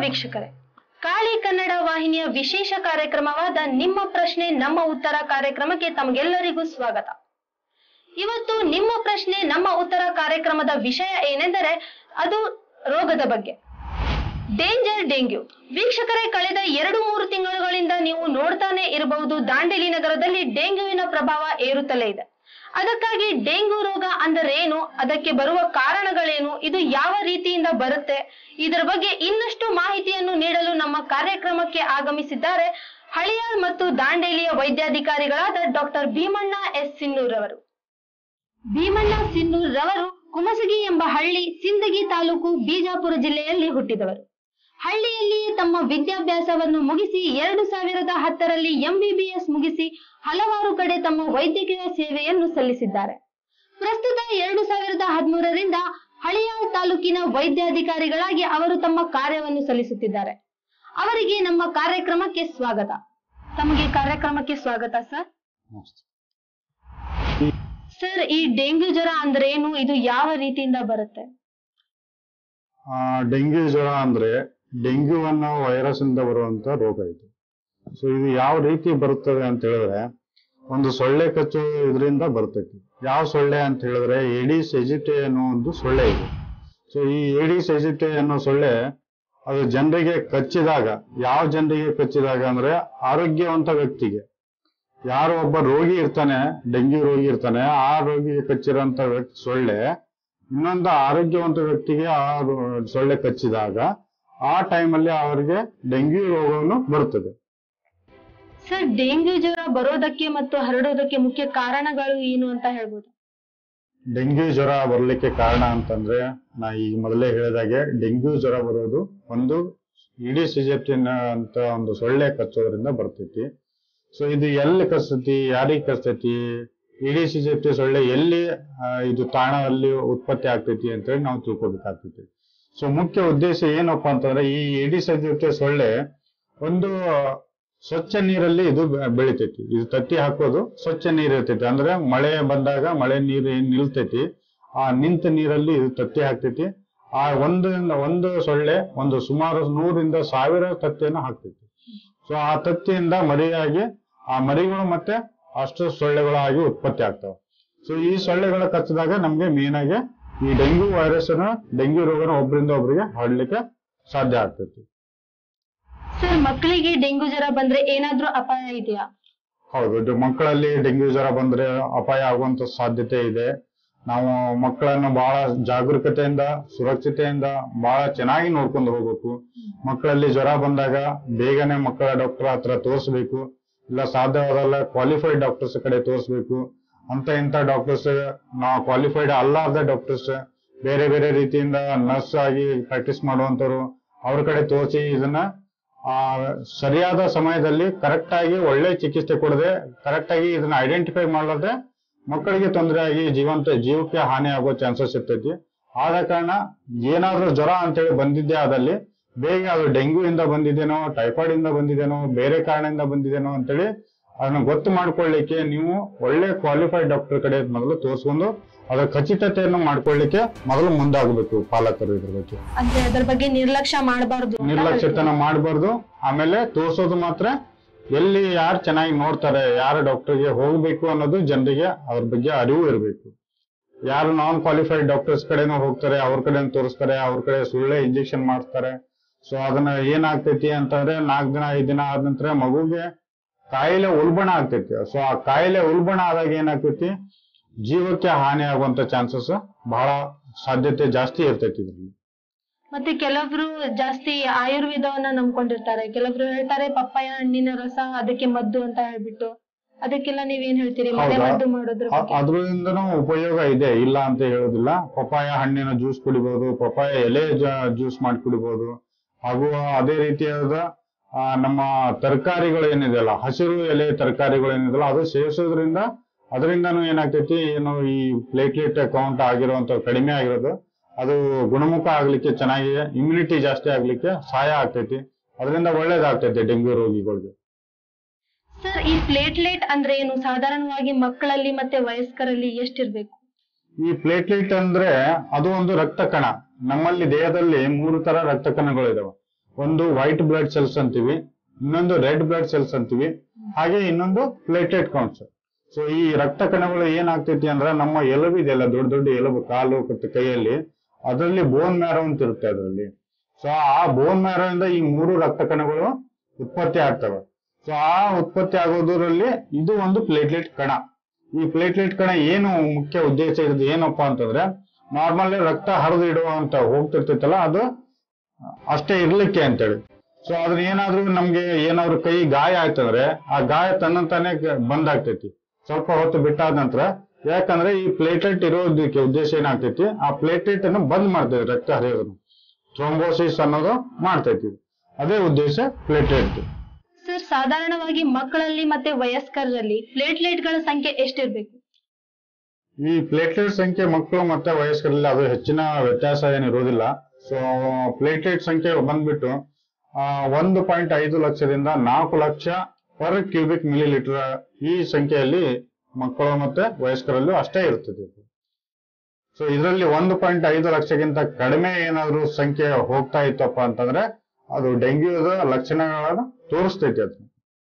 ವೀಕ್ಷಕರೇ ಕಾಳಿ ಕನ್ನಡ ವಾಹಿನಿಯ ವಿಶೇಷ ಕಾರ್ಯಕ್ರಮವಾದ ನಿಮ್ಮ ಪ್ರಶ್ನೆ ನಮ್ಮ ಉತ್ತರ ಕಾರ್ಯಕ್ರಮಕ್ಕೆ ತಮಗೆಲ್ಲರಿಗೂ ಸ್ವಾಗತ ಇವತ್ತು ನಿಮ್ಮ ಪ್ರಶ್ನೆ ನಮ್ಮ ಉತ್ತರ ಕಾರ್ಯಕ್ರಮದ ವಿಷಯ ಏನೆಂದರೆ ಅದು ರೋಗದ ಬಗ್ಗೆ ಡೇಂಜರ್ ಡೆಂಗ್ಯೂ ವೀಕ್ಷಕರೇ ಕಳೆದ ಎರಡು ಮೂರು ತಿಂಗಳುಗಳಿಂದ ನೀವು ನೋಡ್ತಾನೆ ಇರಬಹುದು ದಾಂಡೇಲಿ ನಗರದಲ್ಲಿ ಡೆಂಗ್ಯೂವಿನ ಪ್ರಭಾವ ಏರುತ್ತಲೇ ಇದೆ ಅದಕ್ಕಾಗಿ ಡೆಂಗ್ಯೂ ರೋಗ ಅಂದರೇನು ಅದಕ್ಕೆ ಬರುವ ಕಾರಣಗಳೇನು ಇದು ಯಾವ ರೀತಿಯಿಂದ ಬರುತ್ತೆ ಇದರ ಬಗ್ಗೆ ಇನ್ನಷ್ಟು ಮಾಹಿತಿಯನ್ನು ನೀಡಲು ನಮ್ಮ ಕಾರ್ಯಕ್ರಮಕ್ಕೆ ಆಗಮಿಸಿದ್ದಾರೆ ಹಳಿಯಾಳ್ ಮತ್ತು ದಾಂಡೇಲಿಯ ವೈದ್ಯಾಧಿಕಾರಿಗಳಾದ ಡಾಕ್ಟರ್ ಭೀಮಣ್ಣ ಎಸ್ ಸಿನ್ನೂರ್ ಅವರು ಭೀಮಣ್ಣ ಸಿನ್ನೂರ್ ರವರು ಕುಮಸಗಿ ಎಂಬ ಹಳ್ಳಿ ಸಿಂದಗಿ ತಾಲೂಕು ಬಿಜಾಪುರ ಜಿಲ್ಲೆಯಲ್ಲಿ ಹುಟ್ಟಿದವರು ಹಳ್ಳಿಯಲ್ಲಿಯೇ ತಮ್ಮ ವಿದ್ಯಾಭ್ಯಾಸವನ್ನು ಮುಗಿಸಿ ಎರಡು ಸಾವಿರದ ಹತ್ತರಲ್ಲಿ ಎಂಬಿಬಿಎಸ್ ಮುಗಿಸಿ ಹಲವಾರು ಕಡೆ ತಮ್ಮ ವೈದ್ಯಕೀಯ ಸೇವೆಯನ್ನು ಸಲ್ಲಿಸಿದ್ದಾರೆ ಪ್ರಸ್ತುತ ಎರಡು ಸಾವಿರದ ಹದಿಮೂರರಿಂದ ಹಳಿಯಾಳ್ ತಾಲೂಕಿನ ವೈದ್ಯಾಧಿಕಾರಿಗಳಾಗಿ ಅವರು ತಮ್ಮ ಕಾರ್ಯವನ್ನು ಸಲ್ಲಿಸುತ್ತಿದ್ದಾರೆ ಅವರಿಗೆ ನಮ್ಮ ಕಾರ್ಯಕ್ರಮಕ್ಕೆ ಸ್ವಾಗತ ತಮಗೆ ಕಾರ್ಯಕ್ರಮಕ್ಕೆ ಸ್ವಾಗತ ಸರ್ ಸರ್ ಈ ಡೆಂಗ್ಯೂ ಜ್ವರ ಅಂದ್ರೆ ಏನು ಇದು ಯಾವ ರೀತಿಯಿಂದ ಬರುತ್ತೆ ಆ, ಡೆಂಗ್ಯೂ ಜ್ವರ ಅಂದ್ರೆ ಡೆಂಗ್ಯೂ ಅನ್ನೋ ವೈರಸ್ ಇಂದ ಬರುವಂತ ರೋಗ ಇದು ಸೊ ಇದು ಯಾವ ರೀತಿ ಬರುತ್ತದೆ ಅಂತ ಹೇಳಿದ್ರೆ ಒಂದು ಸೊಳ್ಳೆ ಕಚ್ಚು ಇದರಿಂದ ಬರ್ತೈತಿ ಯಾವ ಸೊಳ್ಳೆ ಅಂತ ಹೇಳಿದ್ರೆ ಏಡಿಸ್ ಎಜಿಟೆ ಅನ್ನೋ ಒಂದು ಸೊಳ್ಳೆ ಇದೆ ಸೊ ಈ ಏಡಿಸ್ ಎಜಿಟೆ ಅನ್ನೋ ಸೊಳ್ಳೆ ಅದು ಜನರಿಗೆ ಕಚ್ಚಿದಾಗ ಯಾವ ಜನರಿಗೆ ಕಚ್ಚಿದಾಗ ಅಂದ್ರೆ ಆರೋಗ್ಯವಂತ ವ್ಯಕ್ತಿಗೆ ಯಾರು ಒಬ್ಬ ರೋಗಿ ಇರ್ತಾನೆ ಡೆಂಗ್ಯೂ ರೋಗಿ ಇರ್ತಾನೆ ಆ ರೋಗಿಗೆ ಕಚ್ಚಿರೋಂತ ವ್ಯಕ್ತಿ ಸೊಳ್ಳೆ ಇನ್ನೊಂದು ಆರೋಗ್ಯವಂತ ವ್ಯಕ್ತಿಗೆ ಆ ರೋ- ಸೊಳ್ಳೆ ಕಚ್ಚಿದಾಗ ಆ ಟೈಮಲ್ಲಿ ಅವರಿಗೆ ಡೆಂಗ್ಯೂ ರೋಗವನ್ನು ಬರುತ್ತದೆ ಸರ್ ಡೆಂಗ್ಯೂ ಜ್ವರ ಬರೋದಕ್ಕೆ ಮತ್ತು ಹರಡೋದಕ್ಕೆ ಮುಖ್ಯ ಕಾರಣಗಳು ಏನು ಅಂತ ಹೇಳ್ಬೋದು ಡೆಂಗ್ಯೂ ಜ್ವರ ಬರಲಿಕ್ಕೆ ಕಾರಣ ಅಂತಂದ್ರೆ ನಾ ಈಗ ಮೊದಲೇ ಹೇಳಿದಾಗೆ ಡೆಂಗ್ಯೂ ಜ್ವರ ಬರೋದು ಒಂದು ಇಡೀ ಸಿಜೆಪ್ಟಿನ್ ಅಂತ ಒಂದು ಸೊಳ್ಳೆ ಕಚ್ಚೋದ್ರಿಂದ ಬರ್ತೈತಿ ಸೊ ಇದು ಎಲ್ಲಿ ಕಚ್ಚತೈತಿ ಯಾರಿಗೆ ಕಚ್ಚತೈತಿ ಇಡೀ ಸಿಜೆಪ್ಟಿ ಸೊಳ್ಳೆ ಎಲ್ಲಿ ಆ, ಇದು ತಾಣದಲ್ಲಿ ಉತ್ಪತ್ತಿ ಆಗ್ತೈತಿ ಅಂತೇಳಿ ನಾವು ತಿಳ್ಕೊಬೇಕಾಗ್ತೈತಿ ಸೊ ಮುಖ್ಯ ಉದ್ದೇಶ ಏನಪ್ಪಾ ಅಂತಂದ್ರೆ ಈ ಇಡೀ ಸಿಜೆಪ್ಟಿ ಸೊಳ್ಳೆ ಒಂದು ಸ್ವಚ್ಛ ನೀರಲ್ಲಿ ಇದು ಬೆ- ಬೆಳಿತೈತಿ ಇದು ತತ್ತಿ ಹಾಕೋದು ಸ್ವಚ್ಛ ನೀರು ಇರ್ತೈತಿ ಅಂದ್ರೆ ಮಳೆ ಬಂದಾಗ ಮಳೆ ನೀರು ಏನ್ ನಿಲ್ತೈತಿ ಆ ನಿಂತ ನೀರಲ್ಲಿ ಇದು ತತ್ತಿ ಹಾಕ್ತೈತಿ ಆ ಒಂದು ಒಂದು ಸೊಳ್ಳೆ ಒಂದು ಸುಮಾರು ನೂರಿಂದ ಸಾವಿರ ತತ್ತಿಯನ್ನು ಹಾಕ್ತೈತಿ ಸೊ ಆ ತತ್ತಿಯಿಂದ ಮರಿಯಾಗಿ ಆ ಮರಿಗಳು ಮತ್ತೆ ಅಷ್ಟು ಸೊಳ್ಳೆಗಳಾಗಿ ಉತ್ಪತ್ತಿ ಆಗ್ತವೆ ಸೊ ಈ ಸೊಳ್ಳೆಗಳ ಕಚ್ಚಿದಾಗ ನಮ್ಗೆ ಮೇನ್ ಆಗಿ ಈ ಡೆಂಗ್ಯೂ ವೈರಸ್ ಡೆಂಗ್ಯೂ ರೋಗನ ಒಬ್ಬರಿಂದ ಒಬ್ಬರಿಗೆ ಹರಡ್ಲಿಕ್ಕೆ ಸಾಧ್ಯ ಆಗ್ತೈತಿ ಸರ್ ಮಕ್ಕಳಿಗೆ ಡೆಂಗ್ಯೂ ಜ್ವರ ಬಂದ್ರೆ ಏನಾದ್ರೂ ಅಪಾಯ ಇದೆಯಾ ಹೌದು ಇದು ಮಕ್ಕಳಲ್ಲಿ ಡೆಂಗ್ಯೂ ಜ್ವರ ಬಂದ್ರೆ ಅಪಾಯ ಆಗುವಂತ ಸಾಧ್ಯತೆ ಇದೆ ನಾವು ಮಕ್ಕಳನ್ನು ಬಹಳ ಜಾಗರೂಕತೆಯಿಂದ ಸುರಕ್ಷತೆಯಿಂದ ಬಹಳ ಚೆನ್ನಾಗಿ ನೋಡ್ಕೊಂಡು ಹೋಗ್ಬೇಕು ಮಕ್ಕಳಲ್ಲಿ ಜ್ವರ ಬಂದಾಗ ಬೇಗನೆ ಮಕ್ಕಳ ಡಾಕ್ಟರ್ ಹತ್ರ ತೋರಿಸ್ಬೇಕು ಇಲ್ಲ ಸಾಧ್ಯವಾದಲ್ಲ ಕ್ವಾಲಿಫೈಡ್ ಡಾಕ್ಟರ್ಸ್ ಕಡೆ ತೋರಿಸ್ಬೇಕು ಅಂತ ಇಂಥ ಡಾಕ್ಟರ್ಸ್ ನಾವು ಕ್ವಾಲಿಫೈಡ್ ಅಲ್ಲಾರ್ದ ಡಾಕ್ಟರ್ಸ್ ಬೇರೆ ಬೇರೆ ರೀತಿಯಿಂದ ನರ್ಸ್ ಆಗಿ ಪ್ರಾಕ್ಟೀಸ್ ಮಾಡುವಂತವ್ರು ಅವ್ರ ಕಡೆ ತೋರಿಸಿ ಇದನ್ನ ಆ ಸರಿಯಾದ ಸಮಯದಲ್ಲಿ ಕರೆಕ್ಟ್ ಆಗಿ ಒಳ್ಳೆ ಚಿಕಿತ್ಸೆ ಕೊಡದೆ ಕರೆಕ್ಟ್ ಆಗಿ ಇದನ್ನ ಐಡೆಂಟಿಫೈ ಮಾಡದೆ ಮಕ್ಕಳಿಗೆ ತೊಂದರೆ ಆಗಿ ಜೀವಂತ ಜೀವಕ್ಕೆ ಹಾನಿ ಆಗೋ ಚಾನ್ಸಸ್ ಇರ್ತೈತಿ ಆದ ಕಾರಣ ಏನಾದ್ರೂ ಜ್ವರ ಅಂತೇಳಿ ಬಂದಿದ್ದೆ ಆದಲ್ಲಿ ಬೇಗ ಅದು ಡೆಂಗ್ಯೂ ಇಂದ ಬಂದಿದ್ದೇನೋ ಟೈಫಾಯ್ಡ್ ಇಂದ ಬಂದಿದ್ದೇನೋ ಬೇರೆ ಕಾರಣದಿಂದ ಬಂದಿದ್ದೇನೋ ಅಂತೇಳಿ ಅದನ್ನ ಗೊತ್ತು ಮಾಡ್ಕೊಳ್ಳಿಕ್ಕೆ ನೀವು ಒಳ್ಳೆ ಕ್ವಾಲಿಫೈಡ್ ಡಾಕ್ಟರ್ ಕಡೆ ಮೊದಲು ತೋರಿಸ್ಕೊಂಡು ಅದರ ಖಚಿತತೆಯನ್ನು ಮಾಡ್ಕೊಳ್ಳಿಕ್ಕೆ ಮೊದಲು ಮುಂದಾಗಬೇಕು ಪಾಲಕರು ಇದ್ರ ಬಗ್ಗೆ ಅಂದ್ರೆ ಅದ್ರ ಬಗ್ಗೆ ನಿರ್ಲಕ್ಷ್ಯ ಮಾಡಬಾರ್ದು ನಿರ್ಲಕ್ಷ್ಯತನ ಮಾಡಬಾರ್ದು ಆಮೇಲೆ ತೋರ್ಸೋದು ಮಾತ್ರ ಎಲ್ಲಿ ಯಾರು ಚೆನ್ನಾಗಿ ನೋಡ್ತಾರೆ ಯಾರು ಡಾಕ್ಟರ್ಗೆ ಹೋಗ್ಬೇಕು ಅನ್ನೋದು ಜನರಿಗೆ ಅದ್ರ ಬಗ್ಗೆ ಅರಿವು ಇರಬೇಕು ಯಾರು ನಾನ್ ಕ್ವಾಲಿಫೈಡ್ ಡಾಕ್ಟರ್ಸ್ ಕಡೆನೂ ಹೋಗ್ತಾರೆ ಅವ್ರ ಕಡೆ ತೋರಿಸ್ತಾರೆ ಅವ್ರ ಕಡೆ ಸುಳ್ಳೆ ಇಂಜೆಕ್ಷನ್ ಮಾಡಿಸ್ತಾರೆ ಸೊ ಅದನ್ನ ಏನಾಗ್ತೈತಿ ಅಂತಂದ್ರೆ ನಾಲ್ಕು ದಿನ ಐದು ದಿನ ಆದ ನಂತರ ಮಗುಗೆ ಕಾಯಿಲೆ ಉಲ್ಬಣ ಆಗ್ತೈತಿ ಸೊ ಆ ಕಾಯಿಲೆ ಉಲ್ಬಣ ಆದಾಗ ಏನಾಗ್ತೈತಿ ಜೀವಕ್ಕೆ ಹಾನಿ ಆಗುವಂತ ಚಾನ್ಸಸ್ ಬಹಳ ಸಾಧ್ಯತೆ ಜಾಸ್ತಿ ಇರ್ತೈತಿ ಇದ್ರಲ್ಲಿ ಮತ್ತೆ ಕೆಲವರು ಜಾಸ್ತಿ ಆಯುರ್ವೇದವನ್ನ ನಂಬ್ಕೊಂಡಿರ್ತಾರೆ ಕೆಲವರು ಹೇಳ್ತಾರೆ ಪಪ್ಪಾಯ ಹಣ್ಣಿನ ರಸ ಅದಕ್ಕೆ ಮದ್ದು ಅಂತ ಹೇಳ್ಬಿಟ್ಟು ಅದಕ್ಕೆಲ್ಲ ನೀವೇನ್ ಹೇಳ್ತೀರಿ ಮನೆ ಹೌದಾ? ಮದ್ದು ಮಾಡೋದ್ರ ಅ- ಬಗ್ಗೆ ಅದ್ರಿಂದನೂ ಉಪಯೋಗ ಇದೆ ಇಲ್ಲ ಅಂತ ಹೇಳೋದಿಲ್ಲ ಪಪಾಯ ಹಣ್ಣಿನ ಜ್ಯೂಸ್ ಕುಡಿಬಹುದು ಪಪಾಯ ಎಲೆ ಜ್ಯೂಸ್ ಮಾಡಿ ಕುಡಿಬಹುದು ಹಾಗೂ ಅದೇ ರೀತಿಯಾದ ಆ, ನಮ್ಮ ತರಕಾರಿಗಳು ಏನಿದೆಯಲ್ಲ ಹಸಿರು ಎಲೆ ತರಕಾರಿಗಳು ಏನಿದೆಯಲ್ಲ ಅದು ಸೇವಿಸೋದ್ರಿಂದ ಅದರಿಂದನೂ ಏನಾಗ್ತೈತಿ ಏನು ಈ ಪ್ಲೇಟ್ಲೆಟ್ ಕೌಂಟ್ ಆಗಿರುವಂತ ಕಡಿಮೆ ಆಗಿರೋದು ಅದು ಗುಣಮುಖ ಆಗ್ಲಿಕ್ಕೆ ಚೆನ್ನಾಗಿ ಇಮ್ಯುನಿಟಿ ಜಾಸ್ತಿ ಆಗ್ಲಿಕ್ಕೆ ಸಹಾಯ ಆಗ್ತೈತಿ ಅದರಿಂದ ಒಳ್ಳೇದಾಗ್ತೈತಿ ಡೆಂಗ್ಯೂ ರೋಗಿಗಳಿಗೆ ಸರ್ ಈ ಪ್ಲೇಟ್ಲೆಟ್ ಅಂದ್ರೆ ಏನು ಸಾಧಾರಣವಾಗಿ ಮಕ್ಕಳಲ್ಲಿ ಮತ್ತೆ ವಯಸ್ಕರಲ್ಲಿ ಎಷ್ಟಿರ್ಬೇಕು ಈ ಪ್ಲೇಟ್ಲೆಟ್ ಅಂದ್ರೆ ಅದು ಒಂದು ರಕ್ತ ಕಣ ನಮ್ಮಲ್ಲಿ ದೇಹದಲ್ಲಿ ಮೂರು ತರ ರಕ್ತ ಕಣಗಳು ಇದಾವೆ ಒಂದು ವೈಟ್ ಬ್ಲಡ್ ಸೆಲ್ಸ್ ಅಂತೀವಿ ಇನ್ನೊಂದು ರೆಡ್ ಬ್ಲಡ್ ಸೆಲ್ಸ್ ಅಂತೀವಿ ಹಾಗೆ ಇನ್ನೊಂದು ಪ್ಲೇಟೆಡ್ ಕೌಂಟ್ಸ್ ಸೊ ಈ ರಕ್ತ ಕಣಗಳು ಏನಾಗ್ತೈತಿ ಅಂದ್ರೆ ನಮ್ಮ ಎಲುಬು ಇದೆಯಲ್ಲ ದೊಡ್ಡ ದೊಡ್ಡ ಎಲುಬು ಕಾಲು ಮತ್ತು ಕೈಯಲ್ಲಿ ಅದರಲ್ಲಿ ಬೋನ್ ಮ್ಯಾರೋ ಅಂತ ಇರುತ್ತೆ ಅದರಲ್ಲಿ ಸೊ ಆ ಬೋನ್ ಮ್ಯಾರೋ ಇಂದ ಈ ಮೂರು ರಕ್ತ ಕಣಗಳು ಉತ್ಪತ್ತಿ ಆಗ್ತವೆ ಸೊ ಆ ಉತ್ಪತ್ತಿ ಆಗೋದ್ರಲ್ಲಿ ಇದು ಒಂದು ಪ್ಲೇಟ್ಲೆಟ್ ಕಣ ಈ ಪ್ಲೇಟ್ಲೆಟ್ ಕಣ ಏನು ಮುಖ್ಯ ಉದ್ದೇಶ ಇರೋದು ಏನಪ್ಪಾ ಅಂತಂದ್ರೆ ನಾರ್ಮಲ್ ರಕ್ತ ಹರಿದು ಇಡುವಂತ ಹೋಗ್ತಿರ್ತೈತಲ್ಲ ಅದು ಅಷ್ಟೇ ಇರ್ಲಿಕ್ಕೆ ಅಂತೇಳಿ ಸೊ ಅದ್ರ ಏನಾದ್ರೂ ನಮ್ಗೆ ಏನಾದ್ರು ಕೈ ಗಾಯ ಆಯ್ತಂದ್ರೆ ಆ ಗಾಯ ತನ್ನಂತಾನೆ ಗ- ಬಂದ್ ಆಗ್ತೈತಿ ಸ್ವಲ್ಪ ಹೊತ್ತು ಬಿಟ್ಟಾದ ನಂತರ ಯಾಕಂದ್ರೆ ಈ ಪ್ಲೇಟ್ಲೆಟ್ ಇರೋದಕ್ಕೆ ಉದ್ದೇಶ ಏನಾಗ್ತೈತಿ ಆ ಪ್ಲೇಟ್ಲೆಟ್ ಅನ್ನು ಬಂದ್ ಮಾಡ್ತೈತಿ ರಕ್ತ ಹರಿಯೋದನ್ನು ಥ್ರೋಂಬೋಸಿಸ್ ಅನ್ನೋದು ಮಾಡ್ತೈತಿ ಅದೇ ಉದ್ದೇಶ ಪ್ಲೇಟ್ಲೆಟ್ ಸರ್ ಸಾಧಾರಣವಾಗಿ ಮಕ್ಕಳಲ್ಲಿ ಮತ್ತೆ ವಯಸ್ಕರಲ್ಲಿ ಪ್ಲೇಟ್ಲೆಟ್ಗಳ ಸಂಖ್ಯೆ ಎಷ್ಟಿರ್ಬೇಕು ಈ ಪ್ಲೇಟ್ಲೆಟ್ ಸಂಖ್ಯೆ ಮಕ್ಕಳು ಮತ್ತೆ ವಯಸ್ಕರಲ್ಲಿ ಅದು ಹೆಚ್ಚಿನ ವ್ಯತ್ಯಾಸ ಏನಿರೋದಿಲ್ಲ ಸೊ ಪ್ಲೇಟ್ಲೆಟ್ ಸಂಖ್ಯೆ ಬಂದ್ಬಿಟ್ಟು ಆ, ಒಂದು ಪಾಯಿಂಟ್ ಐದು ಲಕ್ಷದಿಂದ ನಾಲ್ಕು lakh per cubic millilitre ಈ ಸಂಖ್ಯೆಯಲ್ಲಿ ಮಕ್ಕಳು ಮತ್ತೆ ವಯಸ್ಕರಲ್ಲೂ ಅಷ್ಟೇ ಇರ್ತದೆ ಸೊ ಇದರಲ್ಲಿ ಒಂದು ಪಾಯಿಂಟ್ ಐದು ಲಕ್ಷಕ್ಕಿಂತ ಕಡಿಮೆ ಏನಾದ್ರು ಸಂಖ್ಯೆ ಹೋಗ್ತಾ ಇತ್ತಪ್ಪ ಅಂತಂದ್ರೆ ಅದು ಡೆಂಗ್ಯೂದ ಲಕ್ಷಣಗಳನ್ನು ತೋರಿಸ್ತೈತಿ ಅದು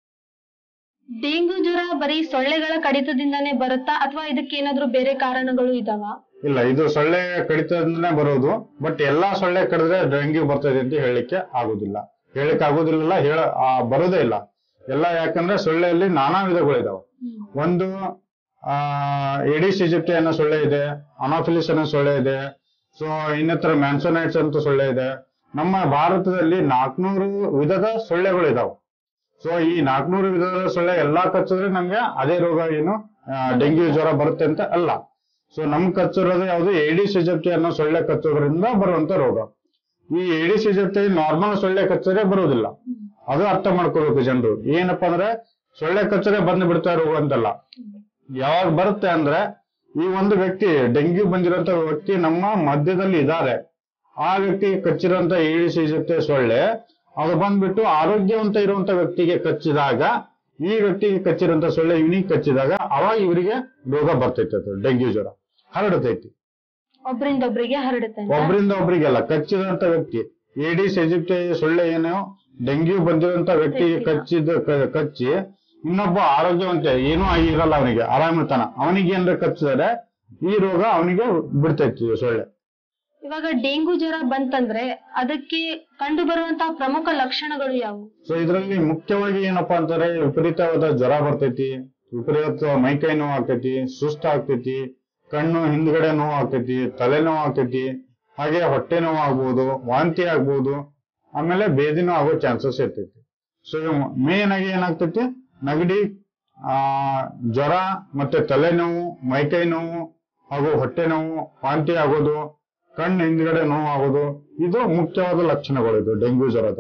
ಡೆಂಗು ಜ್ವರ ಬರೀ ಸೊಳ್ಳೆಗಳ ಕಡಿತದಿಂದಾನೇ ಬರುತ್ತಾ ಅಥವಾ ಇದಕ್ಕೆ ಏನಾದ್ರೂ ಬೇರೆ ಕಾರಣಗಳು ಇದಾವ ಇಲ್ಲ ಇದು ಸೊಳ್ಳೆ ಕಡಿತದಿಂದನೇ ಬರೋದು ಬಟ್ ಎಲ್ಲಾ ಸೊಳ್ಳೆ ಕಡಿದ್ರೆ ಡೆಂಗ್ಯೂ ಬರ್ತದೆ ಅಂತ ಹೇಳಲಿಕ್ಕೆ ಆಗುದಿಲ್ಲ ಹೇಳಕ್ ಆಗುದಿಲ್ಲ ಹೇಳ ಆ, ಬರೋದೇ ಇಲ್ಲ ಎಲ್ಲ ಯಾಕಂದ್ರೆ ಸೊಳ್ಳೆಯಲ್ಲಿ ನಾನಾ ವಿಧಗಳಿದಾವೆ ಒಂದು ಆ ಎಡಿಸ್ ಈಜಿಪ್ಟಿ ಅನ್ನೋ ಸೊಳ್ಳೆ ಇದೆ ಅನಾಫಿಲಿಸ್ ಅನ್ನೋ ಸೊಳ್ಳೆ ಇದೆ ಸೊ ಇನ್ನಿತರ ಮ್ಯಾನ್ಸೋನೈಟ್ಸ್ ಅಂತ ಸೊಳ್ಳೆ ಇದೆ ನಮ್ಮ ಭಾರತದಲ್ಲಿ ನಾಲ್ಕನೂರು ವಿಧದ ಸೊಳ್ಳೆಗಳು ಇದಾವೆ ಸೊ ಈ ನಾಲ್ಕನೂರು ವಿಧದ ಸೊಳ್ಳೆ ಎಲ್ಲಾ ಕಚ್ಚಿದ್ರೆ ನಮ್ಗೆ ಅದೇ ರೋಗ ಏನು ಆ, ಡೆಂಗ್ಯೂ ಜ್ವರ ಬರುತ್ತೆ ಅಂತ ಅಲ್ಲ ಸೊ ನಮ್ ಕಚ್ಚಿರೋದು ಯಾವುದು ಏಡಿಸ್ ಈಜಿಪ್ಟಿ ಅನ್ನೋ ಸೊಳ್ಳೆ ಕಚ್ಚೋದ್ರಿಂದ ಬರುವಂತ ರೋಗ ಈ ಏಡಿಸ್ ಈಜಿಪ್ಟಿ ನಾರ್ಮಲ್ ಸೊಳ್ಳೆ ಕಚ್ಚಿದ್ರೆ ಬರುವುದಿಲ್ಲ ಅದು ಅರ್ಥ ಮಾಡ್ಕೋಬೇಕು ಜನರು ಏನಪ್ಪಾ ಅಂದ್ರೆ ಸೊಳ್ಳೆ ಕಚ್ಚರೆ ಬಂದು ಬಿಡ್ತಾ ರೋಗ ಅಂತಲ್ಲ ಯಾವಾಗ ಬರುತ್ತೆ ಅಂದ್ರೆ ಈ ಒಂದು ವ್ಯಕ್ತಿ ಡೆಂಗ್ಯೂ ಬಂದಿರೋಂತ ವ್ಯಕ್ತಿ ನಮ್ಮ ಮಧ್ಯದಲ್ಲಿ ಇದ್ದಾರೆ ಆ ವ್ಯಕ್ತಿಗೆ ಕಚ್ಚಿರೋಂತ ಏಡಿಸ್ ಈಜಿಪ್ಟಿ ಸೊಳ್ಳೆ ಅದು ಬಂದ್ಬಿಟ್ಟು ಆರೋಗ್ಯವಂತ ಇರುವಂತ ವ್ಯಕ್ತಿಗೆ ಕಚ್ಚಿದಾಗ ಈ ವ್ಯಕ್ತಿಗೆ ಕಚ್ಚಿರುವಂತ ಸೊಳ್ಳೆ ಇವನಿಗೆ ಕಚ್ಚಿದಾಗ ಅವಾಗ ಇವರಿಗೆ ರೋಗ ಬರ್ತೈತೆ ಅದು ಡೆಂಗ್ಯೂ ಜ್ವರ ಹರಡ್ತೈತಿ ಒಬ್ರಿಂದ ಒಬ್ರಿಗೆ ಹರಡುತ್ತೆ ಅಂತ. ಒಬ್ರಿಂದ ಒಬ್ರಿಗೆಲ್ಲ ಕಚ್ಚಿದಂತ ವ್ಯಕ್ತಿ ಏಡಿಸ್ ಎಜಿಪ್ಟಿ ಸೊಳ್ಳೆ ಏನೋ ಡೆಂಗ್ಯೂ ಬಂದಿರೋಂತ ವ್ಯಕ್ತಿಗೆ ಕಚ್ಚಿದ ಕ- ಕಚ್ಚಿ ಇನ್ನೊಬ್ಬ ಆರೋಗ್ಯವಂತ ಏನೂ ಆಗಿರಲ್ಲ ಅವನಿಗೆ ಆರಾಮಿರ್ತಾನ ಅವನಿಗೆ ಏನಾರ ಕಚ್ಚಿದರೆ ಈ ರೋಗ ಅವನಿಗೆ ಬಿಡ್ತೈತಿ ಈ ಸೊಳ್ಳೆ ಇವಾಗ ಡೆಂಗು ಜ್ವರ ಬಂತಂದ್ರೆ ಅದಕ್ಕೆ ಕಂಡು ಬರುವಂತಹ ಪ್ರಮುಖ ಲಕ್ಷಣಗಳು ಯಾವುವು ಸೊ ಇದರಲ್ಲಿ ಮುಖ್ಯವಾಗಿ ಏನಪ್ಪಾ ಅಂತಂದ್ರೆ ವಿಪರೀತವಾದ ಜ್ವರ ಬರ್ತೈತಿ ವಿಪರೀತ ಮೈಕೈ ನೋವು ಆಗ್ತೈತಿ ಸುಸ್ತು ಆಗ್ತೈತಿ ಕಣ್ಣು ಹಿಂದ್ಗಡೆ ನೋವು ಆಗ್ತೈತಿ ತಲೆನೋವು ಆಗ್ತೈತಿ ಹಾಗೆ ಹೊಟ್ಟೆ ನೋವು ಆಗ್ಬೋದು ವಾಂತಿ ಆಗ್ಬೋದು ಆಮೇಲೆ ಬೇದಿನೂ ಆಗೋ ಚಾನ್ಸಸ್ ಇರ್ತೈತಿ ಸೊ ಮೇನ್ ಆಗಿ ಏನಾಗ್ತೈತಿ ನೆಗಡಿ ಆ ಜ್ವರ ಮತ್ತೆ ತಲೆನೋವು ಮೈಕೈ ನೋವು ಹಾಗೂ ಹೊಟ್ಟೆ ನೋವು ವಾಂತಿ ಆಗೋದು ಕಣ್ಣು ಹಿಂದ್ಗಡೆ ನೋವು ಆಗೋದು ಇದು ಮುಖ್ಯವಾದ ಲಕ್ಷಣಗಳು ಇದು ಡೆಂಗ್ಯೂ ಜ್ವರದ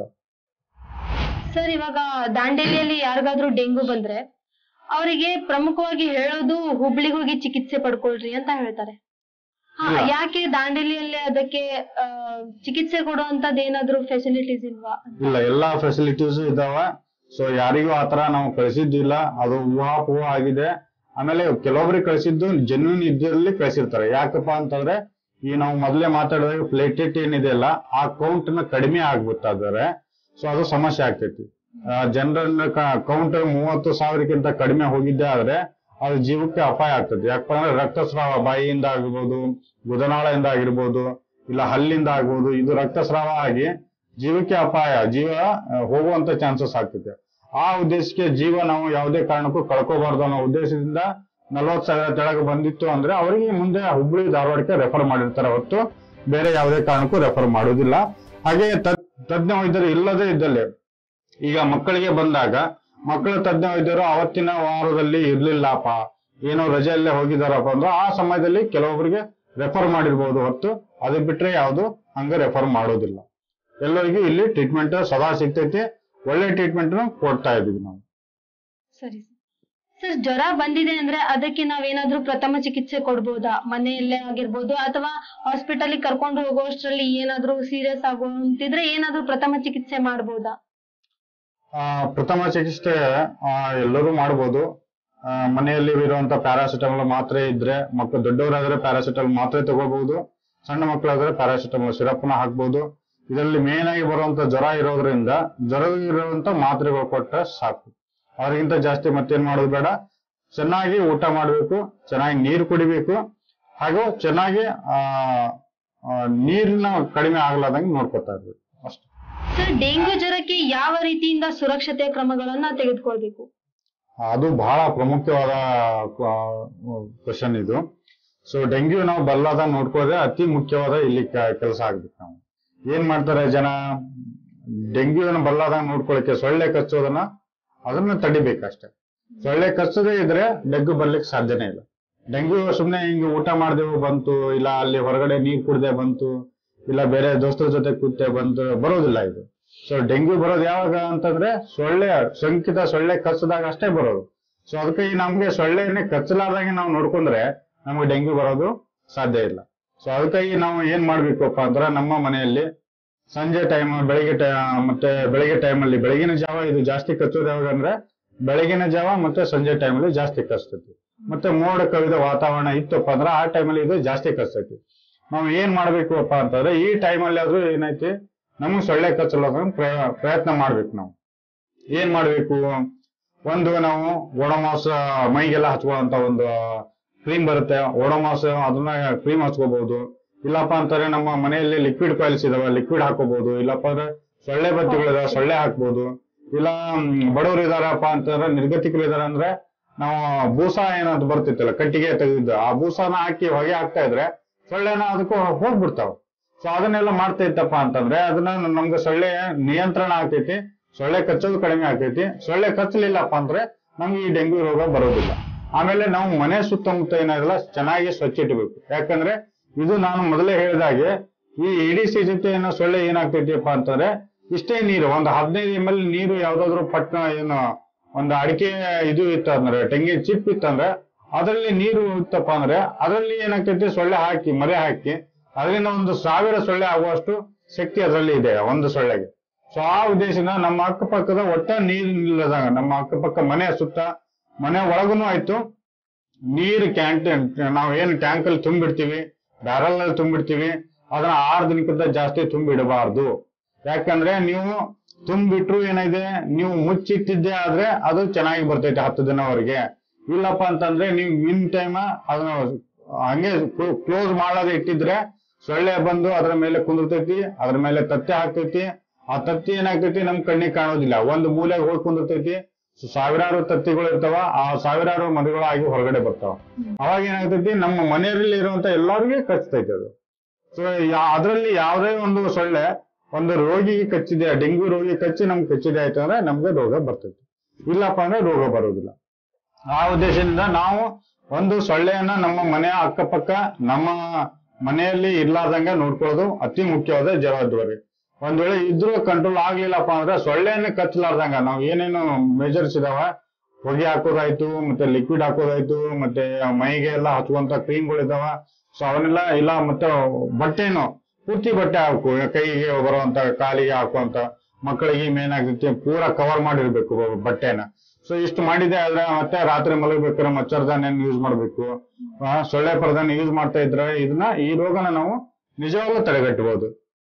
ಸರ್ ಇವಾಗ ದಾಂಡೇಲಿಯಲ್ಲಿ ಯಾರಿಗಾದ್ರೂ ಡೆಂಗು ಬಂದ್ರೆ ಅವರಿಗೆ ಪ್ರಮುಖವಾಗಿ ಹೇಳೋದು ಹುಬ್ಳಿಗೆ ಹೋಗಿ ಚಿಕಿತ್ಸೆ ಪಡ್ಕೊಳ್ರಿ ಅಂತ ಹೇಳ್ತಾರೆ ಹಾ ಇಲ್ಲ. ಯಾಕೆ ದಾಂಡೇಲಿಯಲ್ಲಿ ಅದಕ್ಕೆ ಆ, ಚಿಕಿತ್ಸೆ ಕೊಡುವಂತದ್ದು ಏನಾದ್ರೂ ಫೆಸಿಲಿಟೀಸ್ ಇಲ್ವಾ ಇಲ್ಲ ಎಲ್ಲಾ ಫೆಸಿಲಿಟೀಸ್ ಇದಾವ ಸೊ ಯಾರಿಗೂ ಆತರ ನಾವು ಕಳಿಸಿದ್ದಿಲ್ಲ ಅದು ಊಹಾಪೋಹ ಆಗಿದೆ ಆಮೇಲೆ ಕೆಲವೊಬ್ರಿಗೆ ಕಳಿಸಿದ್ದು ಜೆನ್ಯೂನ್ ಇದ್ದಲ್ಲಿ ಕಳಿಸಿರ್ತಾರೆ ಯಾಕಪ್ಪ ಅಂತಂದ್ರೆ ಈ ನಾವು ಮೊದಲೇ ಮಾತಾಡಿದಾಗ ಪ್ಲೇಟೆಟ್ ಏನಿದೆಯಲ್ಲ ಆ ಕೌಂಟ್ ನ ಕಡಿಮೆ ಆಗ್ಬಿಟ್ಟಾದರೆ ಸೊ ಅದು ಸಮಸ್ಯೆ ಆಗ್ತೈತಿ ಜನರನ್ನ ಕೌಂಟ್ ಮೂವತ್ತು ಸಾವಿರಕ್ಕಿಂತ ಕಡಿಮೆ ಹೋಗಿದ್ದೆ ಆದ್ರೆ ಅದು ಜೀವಕ್ಕೆ ಅಪಾಯ ಆಗ್ತದೆ ಯಾಕಪ್ಪ ಅಂದ್ರೆ ರಕ್ತಸ್ರಾವ ಬಾಯಿಯಿಂದ ಆಗಿರ್ಬೋದು ಗುದನಾಳದಿಂದ ಆಗಿರ್ಬೋದು ಇಲ್ಲ ಹಲ್ಲಿಂದ ಆಗ್ಬೋದು ಇದು ರಕ್ತಸ್ರಾವ ಆಗಿ ಜೀವಕ್ಕೆ ಅಪಾಯ ಜೀವ ಆ, ಹೋಗುವಂತ ಚಾನ್ಸಸ್ ಆಗ್ತದೆ ಆ ಉದ್ದೇಶಕ್ಕೆ ಜೀವ ನಾವು ಯಾವುದೇ ಕಾರಣಕ್ಕೂ ಕಳ್ಕೋಬಾರ್ದು ಅನ್ನೋ ಉದ್ದೇಶದಿಂದ ನಲವತ್ತು ಸಾವಿರ ತೆಳಗೆ ಬಂದಿತ್ತು ಅಂದ್ರೆ ಅವರಿಗೆ ಮುಂದೆ ಹುಬ್ಳಿ ಧಾರವಾಡಕ್ಕೆ ರೆಫರ್ ಮಾಡಿರ್ತಾರೆ ಹೊತ್ತು ಬೇರೆ ಯಾವುದೇ ಕಾರಣಕ್ಕೂ ರೆಫರ್ ಮಾಡೋದಿಲ್ಲ ಹಾಗೆ ತದ್- ತಜ್ಞ ವೈದ್ಯರು ಇಲ್ಲದೇ ಇದ್ದಲ್ಲಿ ಈಗ ಮಕ್ಕಳಿಗೆ ಬಂದಾಗ ಮಕ್ಕಳ ತಜ್ಞ ವೈದ್ಯರು ಅವತ್ತಿನ ವಾರದಲ್ಲಿ ಇರ್ಲಿಲ್ಲಪ್ಪ ಏನೋ ರಜೆಯಲ್ಲೇ ಹೋಗಿದಾರಪ್ಪ ಅಂದ್ರೆ ಆ ಸಮಯದಲ್ಲಿ ಕೆಲವೊಬ್ಬರಿಗೆ ರೆಫರ್ ಮಾಡಿರ್ಬೋದು ಹೊತ್ತು ಅದು ಬಿಟ್ರೆ ಯಾವುದು ಹಂಗ ರೆಫರ್ ಮಾಡೋದಿಲ್ಲ ಎಲ್ಲರಿಗೂ ಇಲ್ಲಿ ಟ್ರೀಟ್ಮೆಂಟ್ ಸದಾ ಸಿಗ್ತೈತಿ ಒಳ್ಳೆ ಟ್ರೀಟ್ಮೆಂಟ್ ಕೊಡ್ತಾ ಇದೀವಿ ನಾವು ಸರಿ ಸರ್ ಜ್ವರ ಬಂದಿದೆ ಅಂದ್ರೆ ಅದಕ್ಕೆ ನಾವೇನಾದ್ರೂ ಪ್ರಥಮ ಚಿಕಿತ್ಸೆ ಕೊಡ್ಬೋದಾ ಮನೆಯಲ್ಲೇ ಆಗಿರ್ಬೋದು ಅಥವಾ ಹಾಸ್ಪಿಟಲ್ ಕರ್ಕೊಂಡು ಹೋಗೋಷ್ಟ್ರಲ್ಲಿ ಏನಾದ್ರೂ ಸೀರಿಯಸ್ ಆಗುವಂತಿದ್ರೆ ಏನಾದ್ರೂ ಪ್ರಥಮ ಚಿಕಿತ್ಸೆ ಮಾಡ್ಬೋದಾ ಆ, ಪ್ರಥಮ ಚಿಕಿತ್ಸೆ ಆ, ಎಲ್ಲರೂ ಮಾಡ್ಬೋದು ಆ, ಮನೆಯಲ್ಲಿ ಇರುವಂತ ಪ್ಯಾರಾಸಿಟಮಾಲ್ ಮಾತ್ರೆ ಇದ್ರೆ ಮಕ್ಕಳು ದೊಡ್ಡವರಾದ್ರೆ ಪ್ಯಾರಾಸಿಟಮಾಲ್ ಮಾತ್ರೆ ತಗೋಬಹುದು ಸಣ್ಣ ಮಕ್ಕಳಾದ್ರೆ ಪ್ಯಾರಾಸಿಟಮಾಲ್ ಸಿರಪ್ನ ಹಾಕ್ಬೋದು ಇದರಲ್ಲಿ ಮೇನ್ ಆಗಿ ಬರುವಂತ ಜ್ವರ ಇರೋದ್ರಿಂದ ಜ್ವರ ಇರುವಂತ ಮಾತ್ರೆಗಳು ಕೊಟ್ರೆ ಸಾಕು ಅವ್ರಿಗಿಂತ ಜಾಸ್ತಿ ಮತ್ತೇನ್ ಮಾಡೋದು ಬೇಡ ಚೆನ್ನಾಗಿ ಊಟ ಮಾಡಬೇಕು ಚೆನ್ನಾಗಿ ನೀರು ಕುಡಿಬೇಕು ಹಾಗೂ ಚೆನ್ನಾಗಿ ಆ ಆ, ನೀರಿನ ಕಡಿಮೆ ಆಗ್ಲಾರ್ದಂಗೆ ನೋಡ್ಕೊತಾ ಇರ್ಬೇಕು ಅಷ್ಟೇ ಸರ್ ಡೆಂಗ್ಯೂ ಜ್ವರಕ್ಕೆ ಯಾವ ರೀತಿಯಿಂದ ಸುರಕ್ಷತೆ ಕ್ರಮಗಳನ್ನ ತೆಗೆದುಕೊಳ್ಬೇಕು ಅದು ಬಹಳ ಪ್ರಮುಖವಾದ ಕ್ವಶನ್ ಇದು ಸೊ ಡೆಂಗ್ಯೂ ನಾವು ಬಲ್ಲಾದಾಗ ನೋಡ್ಕೊಳ್ಳೋದೇ ಅತಿ ಮುಖ್ಯವಾದ ಇಲ್ಲಿ ಕೆಲಸ ಆಗ್ಬೇಕು ನಾವು ಏನ್ ಮಾಡ್ತಾರೆ ಜನ ಡೆಂಗ್ಯೂನ ಬಲ್ಲಾದಾಗ ನೋಡ್ಕೊಳ್ಳಿಕ್ಕೆ ಸೊಳ್ಳೆ ಕಚ್ಚೋದನ್ನ ಅದನ್ನ ತಡಿಬೇಕಷ್ಟೇ ಸೊಳ್ಳೆ ಕಚ್ಚದೇ ಇದ್ರೆ ಡೆಂಗ್ಯೂ ಬರ್ಲಿಕ್ಕೆ ಸಾಧ್ಯನೇ ಇಲ್ಲ ಡೆಂಗ್ಯೂ ಸುಮ್ನೆ ಹಿಂಗೆ ಊಟ ಮಾಡ್ದೇವು ಬಂತು ಇಲ್ಲ ಅಲ್ಲಿ ಹೊರಗಡೆ ನೀರ್ ಕುಡ್ದೆ ಬಂತು ಇಲ್ಲ ಬೇರೆ ದೋಸ್ತರ ಜೊತೆ ಕೂತೆ ಬಂತು ಬರೋದಿಲ್ಲ ಇದು ಸೊ ಡೆಂಗ್ಯೂ ಬರೋದು ಯಾವಾಗ ಅಂತಂದ್ರೆ ಸೊಳ್ಳೆ ಶಂಕಿತ ಸೊಳ್ಳೆ ಕಚ್ಚದಾಗ ಅಷ್ಟೇ ಬರೋದು ಸೊ ಅದಕ್ಕೆ ಈ ನಮ್ಗೆ ಸೊಳ್ಳೆನೆ ಕಚ್ಚಲಾರ್ದಂಗೆ ನಾವು ನೋಡ್ಕೊಂಡ್ರೆ ನಮ್ಗೆ ಡೆಂಗ್ಯೂ ಬರೋದು ಸಾಧ್ಯ ಇಲ್ಲ ಸೊ ಅದಕ್ಕಾಗಿ ನಾವು ಏನ್ ಮಾಡ್ಬೇಕಪ್ಪ ಅಂದ್ರೆ ನಮ್ಮ ಮನೆಯಲ್ಲಿ ಸಂಜೆ ಟೈಮ್ ಬೆಳಿಗ್ಗೆ ಟೈ ಮತ್ತೆ ಬೆಳಿಗ್ಗೆ ಟೈಮಲ್ಲಿ ಬೆಳಗಿನ ಜಾವ ಇದು ಜಾಸ್ತಿ ಕಚ್ಚೋದು ಯಾವಾಗ ಅಂದ್ರೆ ಬೆಳಗಿನ ಜಾವ ಮತ್ತೆ ಸಂಜೆ ಟೈಮಲ್ಲಿ ಜಾಸ್ತಿ ಕಚ್ತೈತಿ ಮತ್ತೆ ಮೋಡ ಕವಿದ ವಾತಾವರಣ ಇತ್ತಪ್ಪ ಅಂದ್ರೆ ಆ ಟೈಮಲ್ಲಿ ಇದು ಜಾಸ್ತಿ ಕಚ್ತೈತಿ ನಾವು ಏನ್ ಮಾಡ್ಬೇಕು ಅಪ್ಪ ಅಂತಂದ್ರೆ ಈ ಟೈಮಲ್ಲಿ ಆದ್ರೂ ಏನೈತಿ ನಮಗೆ ಸೊಳ್ಳೆ ಕಚ್ಚಲಾರ್ದಂಗ್ ಪ್ರಯ- ಪ್ರಯತ್ನ ಮಾಡ್ಬೇಕು ನಾವು ಏನ್ ಮಾಡ್ಬೇಕು ಒಂದು ನಾವು ಒಡಮಾಸ ಮೈಗೆಲ್ಲ ಹಚ್ಕೊಳ್ಳುವಂತ ಒಂದು ಕ್ರೀಮ್ ಬರುತ್ತೆ ಒಡಮಾಸ ಅದನ್ನ ಕ್ರೀಮ್ ಹಚ್ಕೋಬಹುದು ಇಲ್ಲಪ್ಪ ಅಂತಾರೆ ನಮ್ಮ ಮನೆಯಲ್ಲಿ ಲಿಕ್ವಿಡ್ ಕಾಯಿಲ್ಸ್ ಇದಾವೆ ಲಿಕ್ವಿಡ್ ಹಾಕೋಬಹುದು ಇಲ್ಲಪ್ಪ ಅಂದ್ರೆ ಸೊಳ್ಳೆ ಬತ್ತಿಗಳಿದಾವೆ ಸೊಳ್ಳೆ ಹಾಕ್ಬೋದು ಇಲ್ಲ ಮ್, ಬಡವರು ಇದಾರಪ್ಪ ಅಂತಂದ್ರೆ ನಿರ್ಗತಿಕರು ಇದಾರೆ ಅಂದ್ರೆ ನಾವು ಬೂಸ ಏನಂತ ಬರ್ತಿತ್ತಲ್ಲ ಕಟ್ಟಿಗೆ ತೆಗೆದಿದ್ದು ಆ ಬೂಸನ ಹಾಕಿ ಹೊಗೆ ಹಾಕ್ತಾ ಇದ್ರೆ ಸೊಳ್ಳೆನ ಅದಕ್ಕೂ ಹೋಗ್ಬಿಡ್ತಾವ ಸೊ ಅದನ್ನೆಲ್ಲ ಮಾಡ್ತಾ ಇತ್ತಪ್ಪ ಅಂತಂದ್ರೆ ಅದನ್ನ ನಮ್ಗೆ ಸೊಳ್ಳೆ ನಿಯಂತ್ರಣ ಆಗ್ತೈತಿ ಸೊಳ್ಳೆ ಕಚ್ಚೋದು ಕಡಿಮೆ ಆಗ್ತೈತಿ ಸೊಳ್ಳೆ ಕಚ್ಚಲಿಲ್ಲಪ್ಪ ಅಂದ್ರೆ ನಮ್ಗೆ ಈ ಡೆಂಗ್ಯೂ ರೋಗ ಬರೋದಿಲ್ಲ ಆಮೇಲೆ ನಾವು ಮನೆ ಸುತ್ತಮುತ್ತ ಏನಾಗಲ್ಲ ಚೆನ್ನಾಗಿ ಸ್ವಚ್ಛ ಇಟ್ಬೇಕು ಯಾಕಂದ್ರೆ ಇದು ನಾನು ಮೊದಲೇ ಹೇಳಿದಾಗೆ ಈ ಇಡೀ ಜೊತೆ ಏನೋ ಸೊಳ್ಳೆ ಏನಾಗ್ತೈತಿಪ್ಪ ಅಂತಂದ್ರೆ ಇಷ್ಟೇ ನೀರು ಒಂದು ಹದಿನೈದು ಎಮ್ ಎಲ್ ನೀರು ಯಾವ್ದಾದ್ರು ಪಟ್ನ ಏನು ಒಂದು ಅಡಿಕೆ ಇದು ಇತ್ತು ಅಂದ್ರೆ ತೆಂಗಿನ ಚಿಪ್ ಇತ್ತಂದ್ರೆ ಅದರಲ್ಲಿ ನೀರು ಇತ್ತಪ್ಪ ಅಂದ್ರೆ ಅದರಲ್ಲಿ ಏನಾಗ್ತೈತಿ ಸೊಳ್ಳೆ ಹಾಕಿ ಮರೆ ಹಾಕಿ ಅದರಿಂದ ಒಂದು ಸಾವಿರ ಸೊಳ್ಳೆ ಆಗುವಷ್ಟು ಶಕ್ತಿ ಅದರಲ್ಲಿ ಇದೆ ಒಂದು ಸೊಳ್ಳೆಗೆ ಸೊ ಆ ಉದ್ದೇಶದಿಂದ ನಮ್ಮ ಅಕ್ಕಪಕ್ಕದ ಒಟ್ಟ ನೀರು ನಿಲ್ಲದಂಗ ನಮ್ಮ ಅಕ್ಕಪಕ್ಕ ಮನೆ ಸುತ್ತ ಮನೆ ಒಳಗುನು ಆಯ್ತು ನೀರು ಕ್ಯಾಂಟೀನ್ ನಾವು ಏನು ಟ್ಯಾಂಕ್ ಅಲ್ಲಿ ತುಂಬಿಡ್ತೀವಿ ಬ್ಯಾರಲ್ ಅಲ್ಲಿ ತುಂಬಿಡ್ತೀವಿ ಅದನ್ನ ಆರು ದಿನಕ್ಕಿಂತ ಜಾಸ್ತಿ ತುಂಬಿಡಬಾರ್ದು ಯಾಕಂದ್ರೆ ನೀವು ತುಂಬಿಟ್ರು ಏನಿದೆ ನೀವು ಮುಚ್ಚಿಟ್ಟಿದ್ದೆ ಆದ್ರೆ ಅದು ಚೆನ್ನಾಗಿ ಬರ್ತೈತೆ ಹತ್ತು ದಿನವರೆಗೆ ಇಲ್ಲಪ್ಪ ಅಂತಂದ್ರೆ ನೀವು ಇನ್ ಟೈಮ್ ಅದನ್ನ ಹಂಗೆ ಕ್ಲೋಸ್ ಮಾಡದೆ ಇಟ್ಟಿದ್ರೆ ಸೊಳ್ಳೆ ಬಂದು ಅದ್ರ ಮೇಲೆ ಕುಂದಿರ್ತೈತಿ ಅದ್ರ ಮೇಲೆ ತತ್ತೆ ಹಾಕ್ತೈತಿ ಆ ತತ್ತಿ ಏನಾಗ್ತೈತಿ ನಮ್ ಕಣ್ಣಿಗೆ ಕಾಣೋದಿಲ್ಲ ಒಂದು ಮೂಲೆಗೆ ಹೋಗಿ ಕುಂದಿರ್ತೈತಿ ಸೊ ಸಾವಿರಾರು ತತ್ತಿಗಳು ಇರ್ತಾವ ಆ ಸಾವಿರಾರು ಮರಿಗಳಾಗಿ ಹೊರಗಡೆ ಬರ್ತಾವ ಅವಾಗ ಏನಾಗ್ತೈತಿ ನಮ್ಮ ಮನೆಯಲ್ಲಿ ಇರುವಂತ ಎಲ್ಲರಿಗೂ ಕಚ್ತೈತಿ ಅದು ಸೊ ಅದರಲ್ಲಿ ಯಾವುದೇ ಒಂದು ಸೊಳ್ಳೆ ಒಂದು ರೋಗಿಗೆ ಕಚ್ಚಿದೆ ಡೆಂಗ್ಯೂ ರೋಗಿ ಕಚ್ಚಿ ನಮ್ಗೆ ಕಚ್ಚಿದೆ ಆಯ್ತು ಅಂದ್ರೆ ನಮ್ಗೆ ರೋಗ ಬರ್ತೈತಿ ಇಲ್ಲಪ್ಪ ಅಂದ್ರೆ ರೋಗ ಬರೋದಿಲ್ಲ ಆ ಉದ್ದೇಶದಿಂದ ನಾವು ಒಂದು ಸೊಳ್ಳೆಯನ್ನ ನಮ್ಮ ಮನೆಯ ಅಕ್ಕಪಕ್ಕ ನಮ್ಮ ಮನೆಯಲ್ಲಿ ಇರ್ಲಾರ್ದಂಗ ನೋಡ್ಕೊಳ್ಳೋದು ಅತಿ ಮುಖ್ಯವಾದ ಜವಾಬ್ದಾರಿ ಒಂದ್ ವೇಳೆ ಇದ್ರೂ ಕಂಟ್ರೋಲ್ ಆಗ್ಲಿಲ್ಲಪ್ಪ ಅಂದ್ರೆ ಸೊಳ್ಳೆಯನ್ನ ಕಚ್ಚಲಾರ್ದಂಗ ನಾವು ಏನೇನು ಮೆಜರ್ಸ್ ಇದಾವ ಹೊಗೆ ಹಾಕೋದಾಯ್ತು ಮತ್ತೆ ಲಿಕ್ವಿಡ್ ಹಾಕೋದಾಯ್ತು ಮತ್ತೆ ಮೈಗೆ ಎಲ್ಲ ಹಚ್ಚುವಂತ ಕ್ರೀಮ್ಗಳಿದಾವ ಸೊ ಅವನ್ನೆಲ್ಲ ಇಲ್ಲ ಮತ್ತೆ ಬಟ್ಟೆನು ಪೂರ್ತಿ ಬಟ್ಟೆ ಹಾಕು ಕೈಗೆ ಬರುವಂತ ಕಾಲಿಗೆ ಹಾಕುವಂತ ಮಕ್ಕಳಿಗೆ ಮೇನ್ ಆಗ್ತೈತಿ ಪೂರಾ ಕವರ್ ಮಾಡಿರ್ಬೇಕು ಬಟ್ಟೆನ ಸೊ ಇಷ್ಟು ಮಾಡಿದೆ ಆದ್ರೆ ಮತ್ತೆ ರಾತ್ರಿ ಮಲಗಬೇಕಾದ್ರೆ ಮಚ್ಚರ್ದಾನ ಯೂಸ್ ಮಾಡ್ಬೇಕು ಆ, ಸೊಳ್ಳೆ ಪರದಾನ ಯೂಸ್ ಮಾಡ್ತಾ ಇದ್ರೆ ಇದನ್ನ ಈ ರೋಗನ ನಾವು ನಿಜವಾಗ್ಲೂ ತಡೆಗಟ್ಟಬಹುದು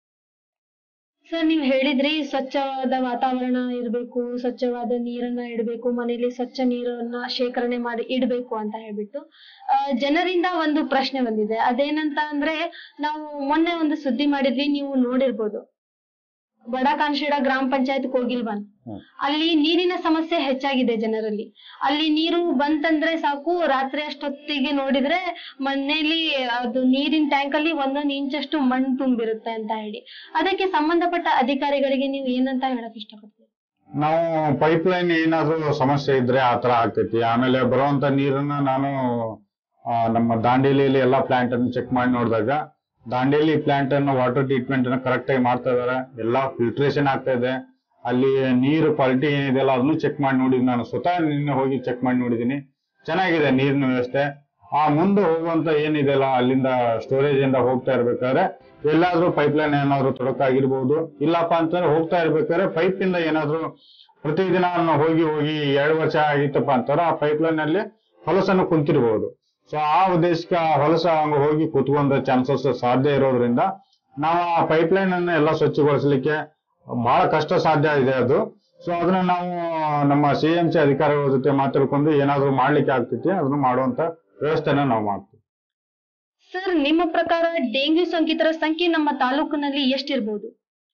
ಸರ್ ನೀವು ಹೇಳಿದ್ರಿ ಸ್ವಚ್ಛವಾದ ವಾತಾವರಣ ಇರಬೇಕು ಸ್ವಚ್ಛವಾದ ನೀರನ್ನ ಇಡಬೇಕು ಮನೆಯಲ್ಲಿ ಸ್ವಚ್ಛ ನೀರನ್ನ ಶೇಖರಣೆ ಮಾಡಿ ಇಡಬೇಕು ಅಂತ ಹೇಳ್ಬಿಟ್ಟು ಆ, ಜನರಿಂದ ಒಂದು ಪ್ರಶ್ನೆ ಬಂದಿದೆ ಅದೇನಂತ ಅಂದ್ರೆ ನಾವು ಮೊನ್ನೆ ಒಂದು ಸುದ್ದಿ ಮಾಡಿದ್ವಿ ನೀವು ನೋಡಿರ್ಬೋದು ಬಡ ಕಾನ್ಶಿಡ ಗ್ರಾಮ ಪಂಚಾಯತ್ ಕೋಗಿಲ್ವಾನ್ ಹ್ಮ್. ಅಲ್ಲಿ ನೀರಿನ ಸಮಸ್ಯೆ ಹೆಚ್ಚಾಗಿದೆ ಜನರಲ್ಲಿ ಅಲ್ಲಿ ನೀರು ಬಂತಂದ್ರೆ ಸಾಕು ರಾತ್ರಿ ಅಷ್ಟೊತ್ತಿಗೆ ನೋಡಿದ್ರೆ ಮನೆಯಲ್ಲಿ ಅದು ನೀರಿನ ಟ್ಯಾಂಕ್ ಅಲ್ಲಿ ಒಂದೊಂದು ಇಂಚಷ್ಟು ಮಣ್ಣು ತುಂಬಿರುತ್ತೆ ಅಂತ ಹೇಳಿ ಅದಕ್ಕೆ ಸಂಬಂಧಪಟ್ಟ ಅಧಿಕಾರಿಗಳಿಗೆ ನೀವು ಏನಂತ ಹೇಳಕ್ ಇಷ್ಟಪಡ್ತೀರಿ ನಾವು ಪೈಪ್ ಲೈನ್ ಏನಾದ್ರೂ ಸಮಸ್ಯೆ ಇದ್ರೆ ಆ ತರ ಆಗ್ತೈತಿ ಆಮೇಲೆ ಬರುವಂತ ನೀರನ್ನ ನಾನು ಆ, ನಮ್ಮ ದಾಂಡೇಲಿಯಲ್ಲಿ ಎಲ್ಲಾ ಪ್ಲಾಂಟ್ ಅನ್ನು ಚೆಕ್ ಮಾಡಿ ನೋಡಿದಾಗ ದಾಂಡೇಲಿ ಪ್ಲಾಂಟ್ ಅನ್ನು ವಾಟರ್ ಟ್ರೀಟ್ಮೆಂಟ್ ಅನ್ನು ಕರೆಕ್ಟ್ ಆಗಿ ಮಾಡ್ತಾ ಇದಾರೆ ಎಲ್ಲಾ ಫಿಲ್ಟ್ರೇಷನ್ ಆಗ್ತಾ ಇದೆ ಅಲ್ಲಿ ನೀರು ಕ್ವಾಲಿಟಿ ಏನಿದೆಯಲ್ಲ ಅದನ್ನು ಚೆಕ್ ಮಾಡಿ ನೋಡಿದ್ದೀನಿ ನಾನು ಸ್ವತಃ ನಿನ್ನೆ ಹೋಗಿ ಚೆಕ್ ಮಾಡಿ ನೋಡಿದ್ದೀನಿ ಚೆನ್ನಾಗಿದೆ ನೀರಿನ ವ್ಯವಸ್ಥೆ ಆ ಮುಂದೆ ಹೋಗುವಂತ ಏನಿದೆಯಲ್ಲ ಅಲ್ಲಿಂದ ಸ್ಟೋರೇಜ್ ಇಂದ ಹೋಗ್ತಾ ಇರ್ಬೇಕಾದ್ರೆ ಎಲ್ಲಾದ್ರೂ ಪೈಪ್ ಲೈನ್ ಏನಾದ್ರು ತೊಡಕಾಗಿರ್ಬೋದು ಇಲ್ಲಪ್ಪ ಅಂತಂದ್ರೆ ಹೋಗ್ತಾ ಇರ್ಬೇಕಾದ್ರೆ ಪೈಪ್ ಇಂದ ಏನಾದ್ರು ಪ್ರತಿದಿನ ನಾವು ಹೋಗಿ ಹೋಗಿ ಎರಡು ವರ್ಷ ಆಗಿತ್ತಪ್ಪ ಅಂತಾರೆ ಆ ಪೈಪ್ ಲೈನ್ ಅಲ್ಲಿ ಹೊಲಸನ್ನು ಕುಂತಿರ್ಬೋದು ಸೊ ಆ ಉದ್ದೇಶಕ್ಕೆ ಆ ಹೊಲಸ ಹಂಗ ಹೋಗಿ ಕುತ್ಕೊಂಡ ಚಾನ್ಸಸ್ ಸಾಧ್ಯ ಇರೋದ್ರಿಂದ ನಾವು ಆ ಪೈಪ್ಲೈನ್ ಅನ್ನು ಎಲ್ಲ ಸ್ವಚ್ಛಗೊಳಿಸಲಿಕ್ಕೆ ಬಹಳ ಕಷ್ಟ ಸಾಧ್ಯ ಇದೆ ಅದು ಸೊ ಅದನ್ನ ನಾವು ನಮ್ಮ ಸಿ ಎಂ ಸಿ ಅಧಿಕಾರಿಗಳ ಜೊತೆ ಮಾತಾಡ್ಕೊಂಡು ಏನಾದ್ರು ಮಾಡ್ಲಿಕ್ಕೆ ಆಗ್ತೈತಿ ಅದನ್ನ ಮಾಡುವಂತ ವ್ಯವಸ್ಥೆನ ನಾವು ಮಾಡ್ತೀವಿ ಸರ್ ನಿಮ್ಮ ಪ್ರಕಾರ ಡೆಂಗ್ಯೂ ಸೋಂಕಿತರ ಸಂಖ್ಯೆ ನಮ್ಮ ತಾಲೂಕಿನಲ್ಲಿ ಎಷ್ಟಿರ್ಬೋದು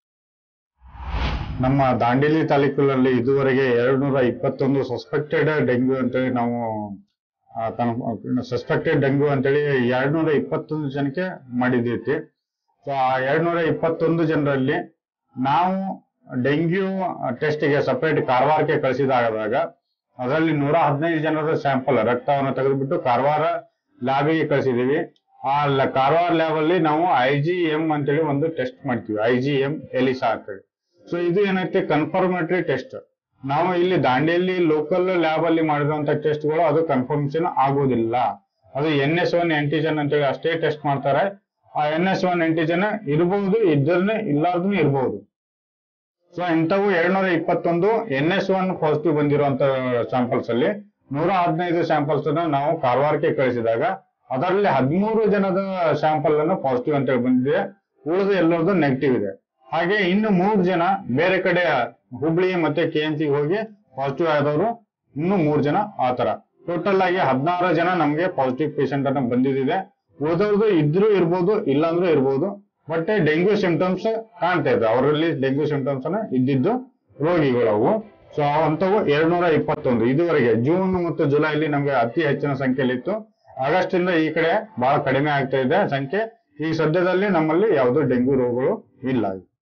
ನಮ್ಮ ದಾಂಡೇಲಿ ತಾಲೂಕಿನಲ್ಲಿ ಇದುವರೆಗೆ ಎರಡು ನೂರ ಇಪ್ಪತ್ತೊಂದು ಸಸ್ಪೆಕ್ಟೆಡ್ ಡೆಂಗ್ಯೂ ಅಂತೇಳಿ ನಾವು ಸಸ್ಪೆಕ್ಟೆಡ್ ಡೆಂಗ್ಯೂ ಅಂತೇಳಿ ಎರಡು ನೂರ ಇಪ್ಪತ್ತೊಂದು ಜನಕ್ಕೆ ಮಾಡಿದೈತಿ ಸೊ ಆ ಎರಡು ನೂರ ಇಪ್ಪತ್ತೊಂದು ಜನರಲ್ಲಿ ನಾವು ಡೆಂಗ್ಯೂ ಟೆಸ್ಟ್ಗೆ ಸಪರೇಟ್ ಕಾರವಾರಕ್ಕೆ ಕಳಿಸಿದಾಗ ಅದರಲ್ಲಿ ನೂರ ಹದಿನೈದು ಜನರ ಸ್ಯಾಂಪಲ್ ರಕ್ತವನ್ನು ತೆಗೆದುಬಿಟ್ಟು ಕಾರವಾರ ಲ್ಯಾಬಿಗೆ ಕಳಿಸಿದೀವಿ ಆ ಲ- ಕಾರವಾರ ಲ್ಯಾಬ್ ಅಲ್ಲಿ ನಾವು ಐ ಜಿ ಎಂ ಅಂತೇಳಿ ಒಂದು ಟೆಸ್ಟ್ ಮಾಡ್ತೀವಿ ಐ ಜಿ ಎಂ ಎಲಿಸಾ ಅಂತೇಳಿ ಸೊ ಇದು ಏನೈತೆ ಕನ್ಫರ್ಮೇಟರಿ ಟೆಸ್ಟ್ ನಾವು ಇಲ್ಲಿ ದಾಂಡೇಲಿ ಲೋಕಲ್ ಲ್ಯಾಬ್ ಅಲ್ಲಿ ಮಾಡಿರುವಂತ ಟೆಸ್ಟ್ಗಳು ಅದು ಕನ್ಫರ್ಮೇಶನ್ ಆಗೋದಿಲ್ಲ ಅದು ಎನ್ ಎಸ್ ಒನ್ ಆಂಟಿಜನ್ ಅಂತೇಳಿ ಅಷ್ಟೇ ಟೆಸ್ಟ್ ಮಾಡ್ತಾರೆ ಆ ಎನ್ ಎಸ್ ಒನ್ ಆಂಟಿಜನ್ ಇರಬಹುದು ಇದ್ದರ್ನೇ ಇಲ್ಲಾರ್ದು ಇರಬಹುದು ಸೊ ಇಂಥವು ಎರಡ್ನೂರ ಇಪ್ಪತ್ತೊಂದು ಎನ್ ಎಸ್ ಒನ್ ಪಾಸಿಟಿವ್ ಬಂದಿರುವಂತ ಸ್ಯಾಂಪಲ್ಸ್ ಅಲ್ಲಿ ನೂರ ಹದಿನೈದು ಸ್ಯಾಂಪಲ್ಸ್ ಅನ್ನ ನಾವು ಕಾರವಾರಕ್ಕೆ ಕಳಿಸಿದಾಗ ಅದರಲ್ಲಿ ಹದಿಮೂರು ಜನದ ಸ್ಯಾಂಪಲ್ ಅನ್ನು ಪಾಸಿಟಿವ್ ಅಂತ ಹೇಳಿ ಬಂದಿದೆ ಉಳಿದ ಎಲ್ಲರದು ನೆಗೆಟಿವ್ ಇದೆ ಹಾಗೆ ಇನ್ನು ಮೂರು ಜನ ಬೇರೆ ಕಡೆ ಹುಬ್ಳಿ ಮತ್ತೆ ಕೆ ಎಂ ಹೋಗಿ ಪಾಸಿಟಿವ್ ಆದವರು ಇನ್ನು ಮೂರು ಜನ ಆ ತರ ಟೋಟಲ್ ಆಗಿ ಹದಿನಾರು ಜನ ನಮಗೆ ಪಾಸಿಟಿವ್ ಪೇಷಂಟ್ ಅನ್ನ ಬಂದಿದೆ ಉಳಿದವ್ರದ್ದು ಇದ್ರೂ ಇರ್ಬೋದು ಇಲ್ಲಾಂದ್ರೂ ಇರ್ಬೋದು ಬಟ್ ಡೆಂಗ್ಯೂ ಸಿಂಪ್ಟಮ್ಸ್ ಕಾಣ್ತಾ ಇದೆ ಅವರಲ್ಲಿ ಡೆಂಗ್ಯೂ ಸಿಂಪ್ಟಮ್ಸ್ ಅನ್ನ ಇದ್ದಿದ್ದು ರೋಗಿಗಳು ಅವು ಸೊ ಅಂತವು ಎರಡ್ನೂರ ಇಪ್ಪತ್ತೊಂದು ಇದುವರೆಗೆ ಜೂನ್ ಮತ್ತು ಜುಲೈಲಿ ನಮಗೆ ಅತಿ ಹೆಚ್ಚಿನ ಸಂಖ್ಯೆಯಲ್ಲಿ ಇತ್ತು ಆಗಸ್ಟ್ ಇಂದ ಈ ಕಡೆ ಬಹಳ ಕಡಿಮೆ ಆಗ್ತಾ ಇದೆ ಸಂಖ್ಯೆ ಈ ಸದ್ಯದಲ್ಲಿ ನಮ್ಮಲ್ಲಿ ಯಾವುದೂ ಡೆಂಗ್ಯೂ ರೋಗಗಳು ಇಲ್ಲ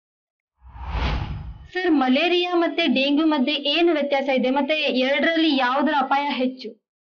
ಸರ್ ಮಲೇರಿಯಾ ಮತ್ತೆ ಡೆಂಗ್ಯೂ ಮಧ್ಯೆ ಏನು ವ್ಯತ್ಯಾಸ ಇದೆ ಮತ್ತೆ ಎರಡರಲ್ಲಿ ಯಾವುದರ ಅಪಾಯ ಹೆಚ್ಚು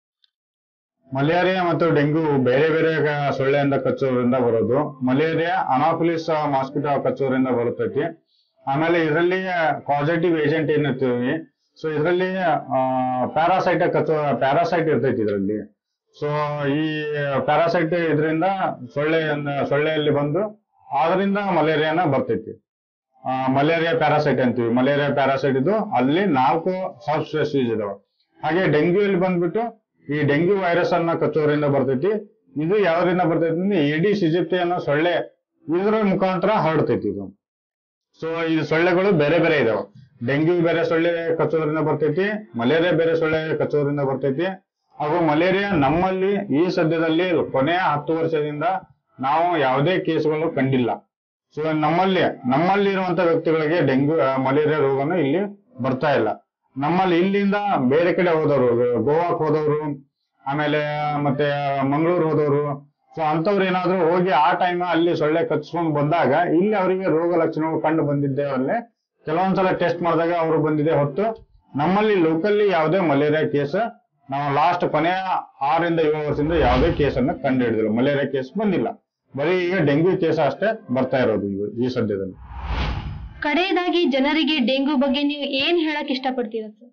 ಮಲೇರಿಯಾ ಮತ್ತು ಡೆಂಗ್ಯೂ ಬೇರೆ ಬೇರೆ ಗ- ಸೊಳ್ಳೆಯಿಂದ ಕಚ್ಚೋದ್ರಿಂದ ಬರೋದು ಮಲೇರಿಯಾ ಅನಾಫಿಲಿಸ್ ಮಾಸ್ಕಿಟೋ ಕಚ್ಚೋದ್ರಿಂದ ಬರುತ್ತೈತಿ ಆಮೇಲೆ ಇದರಲ್ಲಿ ಪಾಸಿಟಿವ್ ಏಜೆಂಟ್ ಏನಿರ್ತೀವಿ ಸೊ ಇದರಲ್ಲಿ ಪ್ಯಾರಾಸೈಟ್ ಕಚ್ಚೋ ಪ್ಯಾರಾಸೈಟ್ ಇರ್ತೈತಿ ಇದರಲ್ಲಿ ಸೊ ಈ ಪ್ಯಾರಾಸೈಟ್ ಇದರಿಂದ ಸೊಳ್ಳೆ ಸೊಳ್ಳೆಯಲ್ಲಿ ಬಂದು ಅದರಿಂದ ಮಲೇರಿಯಾನ ಬರ್ತೈತಿ ಮಲೇರಿಯಾ ಪ್ಯಾರಾಸೈಟ್ ಅಂತೀವಿ ಮಲೇರಿಯಾ ಪ್ಯಾರಾಸೈಟ್ ಇದು ಅಲ್ಲಿ ನಾಲ್ಕು ಸಬ್ ಸ್ಪೆಷೀಸ್ ಇದಾವೆ ಹಾಗೆ ಡೆಂಗ್ಯೂ ಅಲ್ಲಿ ಬಂದ್ಬಿಟ್ಟು ಈ ಡೆಂಗ್ಯೂ ವೈರಸ್ ಅನ್ನ ಕಚ್ಚೋದ್ರಿಂದ ಬರ್ತೈತಿ ಇದು ಯಾವ್ದ್ರಿಂದ ಬರ್ತೈತಿ ಅಂದ್ರೆ ಎಡಿಸ್ ಈಜಿಪ್ಟಿ ಅನ್ನೋ ಸೊಳ್ಳೆ ಇದರ ಮುಖಾಂತರ ಹರಡ್ತೈತಿ ಇದು ಸೊ ಈ ಸೊಳ್ಳೆಗಳು ಬೇರೆ ಬೇರೆ ಇದಾವೆ ಡೆಂಗ್ಯೂ ಬೇರೆ ಸೊಳ್ಳೆ ಕಚ್ಚೋದ್ರಿಂದ ಬರ್ತೈತಿ ಮಲೇರಿಯಾ ಬೇರೆ ಸೊಳ್ಳೆ ಕಚ್ಚೋದ್ರಿಂದ ಬರ್ತೈತಿ ಹಾಗೂ ಮಲೇರಿಯಾ ನಮ್ಮಲ್ಲಿ ಈ ಸದ್ಯದಲ್ಲಿ ಕೊನೆಯ ಹತ್ತು ವರ್ಷದಿಂದ ನಾವು ಯಾವುದೇ ಕೇಸ್ಗಳು ಕಂಡಿಲ್ಲ ಸೊ ನಮ್ಮಲ್ಲಿ ನಮ್ಮಲ್ಲಿ ಇರುವಂತ ವ್ಯಕ್ತಿಗಳಿಗೆ ಡೆಂಗ್ಯೂ ಆ, ಮಲೇರಿಯಾ ರೋಗನು ಇಲ್ಲಿ ಬರ್ತಾ ಇಲ್ಲ ನಮ್ಮಲ್ಲಿ ಇಲ್ಲಿಂದ ಬೇರೆ ಕಡೆ ಹೋದವರು ಗೋವಾಕ್ ಹೋದವರು ಆಮೇಲೆ ಮತ್ತೆ ಮಂಗಳೂರು ಹೋದವರು ಸೊ ಅಂತವ್ರು ಏನಾದ್ರು ಹೋಗಿ ಆ ಟೈಮ್ ಅಲ್ಲಿ ಸೊಳ್ಳೆ ಕಚ್ಕೊಂಡು ಬಂದಾಗ ಇಲ್ಲಿ ಅವರಿಗೆ ರೋಗ ಲಕ್ಷಣಗಳು ಕಂಡು ಬಂದಿದ್ದೆ ಅಲ್ಲೇ ಕೆಲವೊಂದ್ಸಲ ಟೆಸ್ಟ್ ಮಾಡಿದಾಗ ಅವರು ಬಂದಿದೆ ಹೊತ್ತು ನಮ್ಮಲ್ಲಿ ಲೋಕಲ್ಲಿ ಯಾವುದೇ ಮಲೇರಿಯಾ ಕೇಸ್ ನಾವು ಲಾಸ್ಟ್ ಕೊನೆಯ ಆರರಿಂದ ಏಳು ವರ್ಷದಿಂದ ಯಾವುದೇ ಕೇಸನ್ನು ಕಂಡು ಹಿಡಿದಿಲ್ಲ ಮಲೇರಿಯಾ ಕೇಸ್ ಬಂದಿಲ್ಲ ಬರೀ ಈಗ ಡೆಂಗ್ಯೂ ಕೇಸ್ ಅಷ್ಟೇ ಬರ್ತಾ ಇರೋದು ಈಗ ಈ ಸದ್ಯದಲ್ಲಿ ಕಡೆಯದಾಗಿ ಜನರಿಗೆ ಡೆಂಗ್ಯೂ ಬಗ್ಗೆ ನೀವು ಏನ್ ಹೇಳಕ್ ಇಷ್ಟಪಡ್ತೀರಾ ಸರ್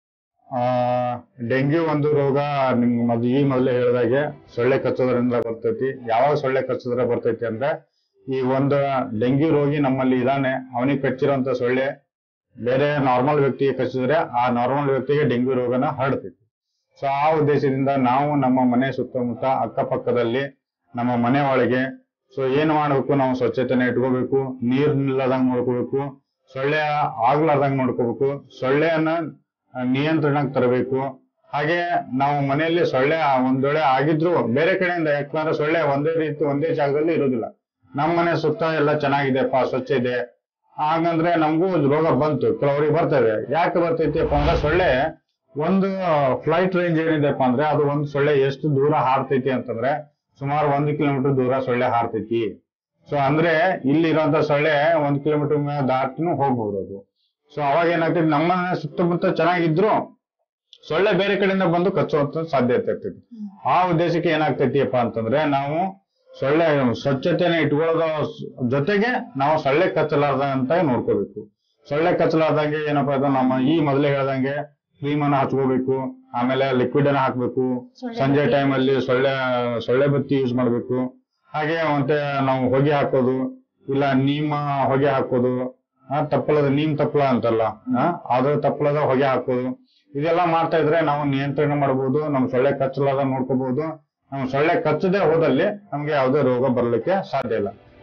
ಆ ಡೆಂಗ್ಯೂ ಒಂದು ರೋಗ ನಿಮ್ ಮೊದ್ ಈ ಮೊದಲೇ ಹೇಳಿದಾಗೆ ಸೊಳ್ಳೆ ಕಚ್ಚೋದ್ರಿಂದ ಬರ್ತೈತಿ ಯಾವಾಗ ಸೊಳ್ಳೆ ಕಚ್ಚೋದ್ರ ಬರ್ತೈತಿ ಅಂದ್ರೆ ಈ ಒಂದು ಡೆಂಗ್ಯೂ ರೋಗಿ ನಮ್ಮಲ್ಲಿ ಇದಾನೆ ಅವನಿಗೆ ಕಚ್ಚಿರೋಂತ ಸೊಳ್ಳೆ ಬೇರೆ ನಾರ್ಮಲ್ ವ್ಯಕ್ತಿಗೆ ಕಚ್ಚಿದ್ರೆ ಆ ನಾರ್ಮಲ್ ವ್ಯಕ್ತಿಗೆ ಡೆಂಗ್ಯೂ ರೋಗನ ಹರಡ್ತೈತಿ ಸೊ ಆ ಉದ್ದೇಶದಿಂದ ನಾವು ನಮ್ಮ ಮನೆ ಸುತ್ತಮುತ್ತ ಅಕ್ಕಪಕ್ಕದಲ್ಲಿ ನಮ್ಮ ಮನೆ ಒಳಗೆ ಸೊ ಏನ್ ಮಾಡ್ಬೇಕು ನಾವು ಸ್ವಚ್ಛತೆನ ಇಟ್ಕೋಬೇಕು ನೀರ್ ನಿಲ್ಲದಂಗ್ ನೋಡ್ಕೋಬೇಕು ಸೊಳ್ಳೆ ಆಗ್ಲಾರ್ದಂಗ್ ನೋಡ್ಕೋಬೇಕು ಸೊಳ್ಳೆಯನ್ನ ಆ, ನಿಯಂತ್ರಣಕ್ಕೆ ತರಬೇಕು ಹಾಗೆ ನಾವು ಮನೆಯಲ್ಲಿ ಸೊಳ್ಳೆ ಆ ಒಂದ್ ವೇಳೆ ಆಗಿದ್ರು ಬೇರೆ ಕಡೆಯಿಂದ ಯಾಕಂದ್ರೆ ಸೊಳ್ಳೆ ಒಂದೇ ರೀತಿ ಒಂದೇ ಜಾಗದಲ್ಲಿ ಇರೋದಿಲ್ಲ ನಮ್ಮ ಮನೆ ಸುತ್ತ ಎಲ್ಲ ಚೆನ್ನಾಗಿದೆಪ್ಪ ಸ್ವಚ್ಛ ಇದೆ ಹಾಗಂದ್ರೆ ನಮಗೂ ರೋಗ ಬಂತು ಕೆಲವರಿಗೆ ಬರ್ತದೆ ಯಾಕೆ ಬರ್ತೈತಿಪ್ಪ ಅಂದ್ರೆ ಸೊಳ್ಳೆ ಒಂದು ಫ್ಲೈಟ್ ರೇಂಜ್ ಏನಿದೆಪ್ಪ ಅಂದ್ರೆ ಅದು ಒಂದು ಸೊಳ್ಳೆ ಎಷ್ಟು ದೂರ ಹಾರ್ತೈತಿ ಅಂತಂದ್ರೆ ಸುಮಾರು ಒಂದು ಕಿಲೋಮೀಟರ್ ದೂರ ಸೊಳ್ಳೆ ಹಾರ್ತೈತಿ ಸೊ ಅಂದ್ರೆ ಇಲ್ಲಿರುವಂತ ಸೊಳ್ಳೆ ಒಂದ್ ಕಿಲೋಮೀಟರ್ ಮೇಲೆ ದಾಟಿನೂ ಹೋಗ್ಬೋದು ಅದು ಸೊ ಅವಾಗ ಏನಾಗ್ತೈತಿ ನಮ್ಮ ಮನೆ ಸುತ್ತಮುತ್ತ ಚೆನ್ನಾಗಿದ್ರು ಸೊಳ್ಳೆ ಬೇರೆ ಕಡೆಯಿಂದ ಬಂದು ಕಚ್ಚುವಂತ ಸಾಧ್ಯತೆ ಇರ್ತೈತಿ ಆ ಉದ್ದೇಶಕ್ಕೆ ಏನಾಗ್ತೈತಿಯಪ್ಪ ಅಂತಂದ್ರೆ ನಾವು ಸೊಳ್ಳೆ ಸ್ವಚ್ಛತೆನ ಇಟ್ಕೊಳ್ಳೋದ ಜೊತೆಗೆ ನಾವು ಸೊಳ್ಳೆ ಕಚ್ಚಲಾರ್ದಂತ ನೋಡ್ಕೋಬೇಕು ಸೊಳ್ಳೆ ಕಚ್ಚಲಾರ್ದಂಗೆ ಏನಪ್ಪಾ ಇದು ನಮ್ಮ ಈ ಮೊದಲೇ ಹೇಳ್ದಂಗೆ ಕ್ರೀಮ್ ಅನ್ನ ಹಚ್ಕೋಬೇಕು ಆಮೇಲೆ ಲಿಕ್ವಿಡ್ ಅನ್ನ ಹಾಕ್ಬೇಕು ಸೊಳ್ಳೆ ಸಂಜೆ ಬತ್ತಿ. ಟೈಮ್ ಅಲ್ಲಿ ಸೊಳ್ಳೆ ಸೊಳ್ಳೆ ಬತ್ತಿ ಯೂಸ್ ಮಾಡ್ಬೇಕು ಹಾಗೆ ಮತ್ತೆ ನಾವು ಹೊಗೆ ಹಾಕೋದು ಇಲ್ಲ ನೀಮ ಹೊಗೆ ಹಾಕೋದು ಆ, ತಪ್ಪಲದ ನೀಮ್ ತಪ್ಪಲ ಅಂತಲ್ಲ ಆ, ಅದ್ರ ತಪ್ಪಲದ ಹೊಗೆ ಹಾಕೋದು ಇದೆಲ್ಲ ಮಾಡ್ತಾ ಇದ್ರೆ ನಾವು ನಿಯಂತ್ರಣ ಮಾಡಬಹುದು ನಮ್ ಸೊಳ್ಳೆ ಕಚ್ಚಲಾದ ನೋಡ್ಕೋಬಹುದು ನಾವು ಸೊಳ್ಳೆ ಕಚ್ಚದೆ ಹೋದಲ್ಲಿ ನಮ್ಗೆ ಯಾವುದೇ ರೋಗ ಬರಲಿಕ್ಕೆ ಸಾಧ್ಯ ಇಲ್ಲ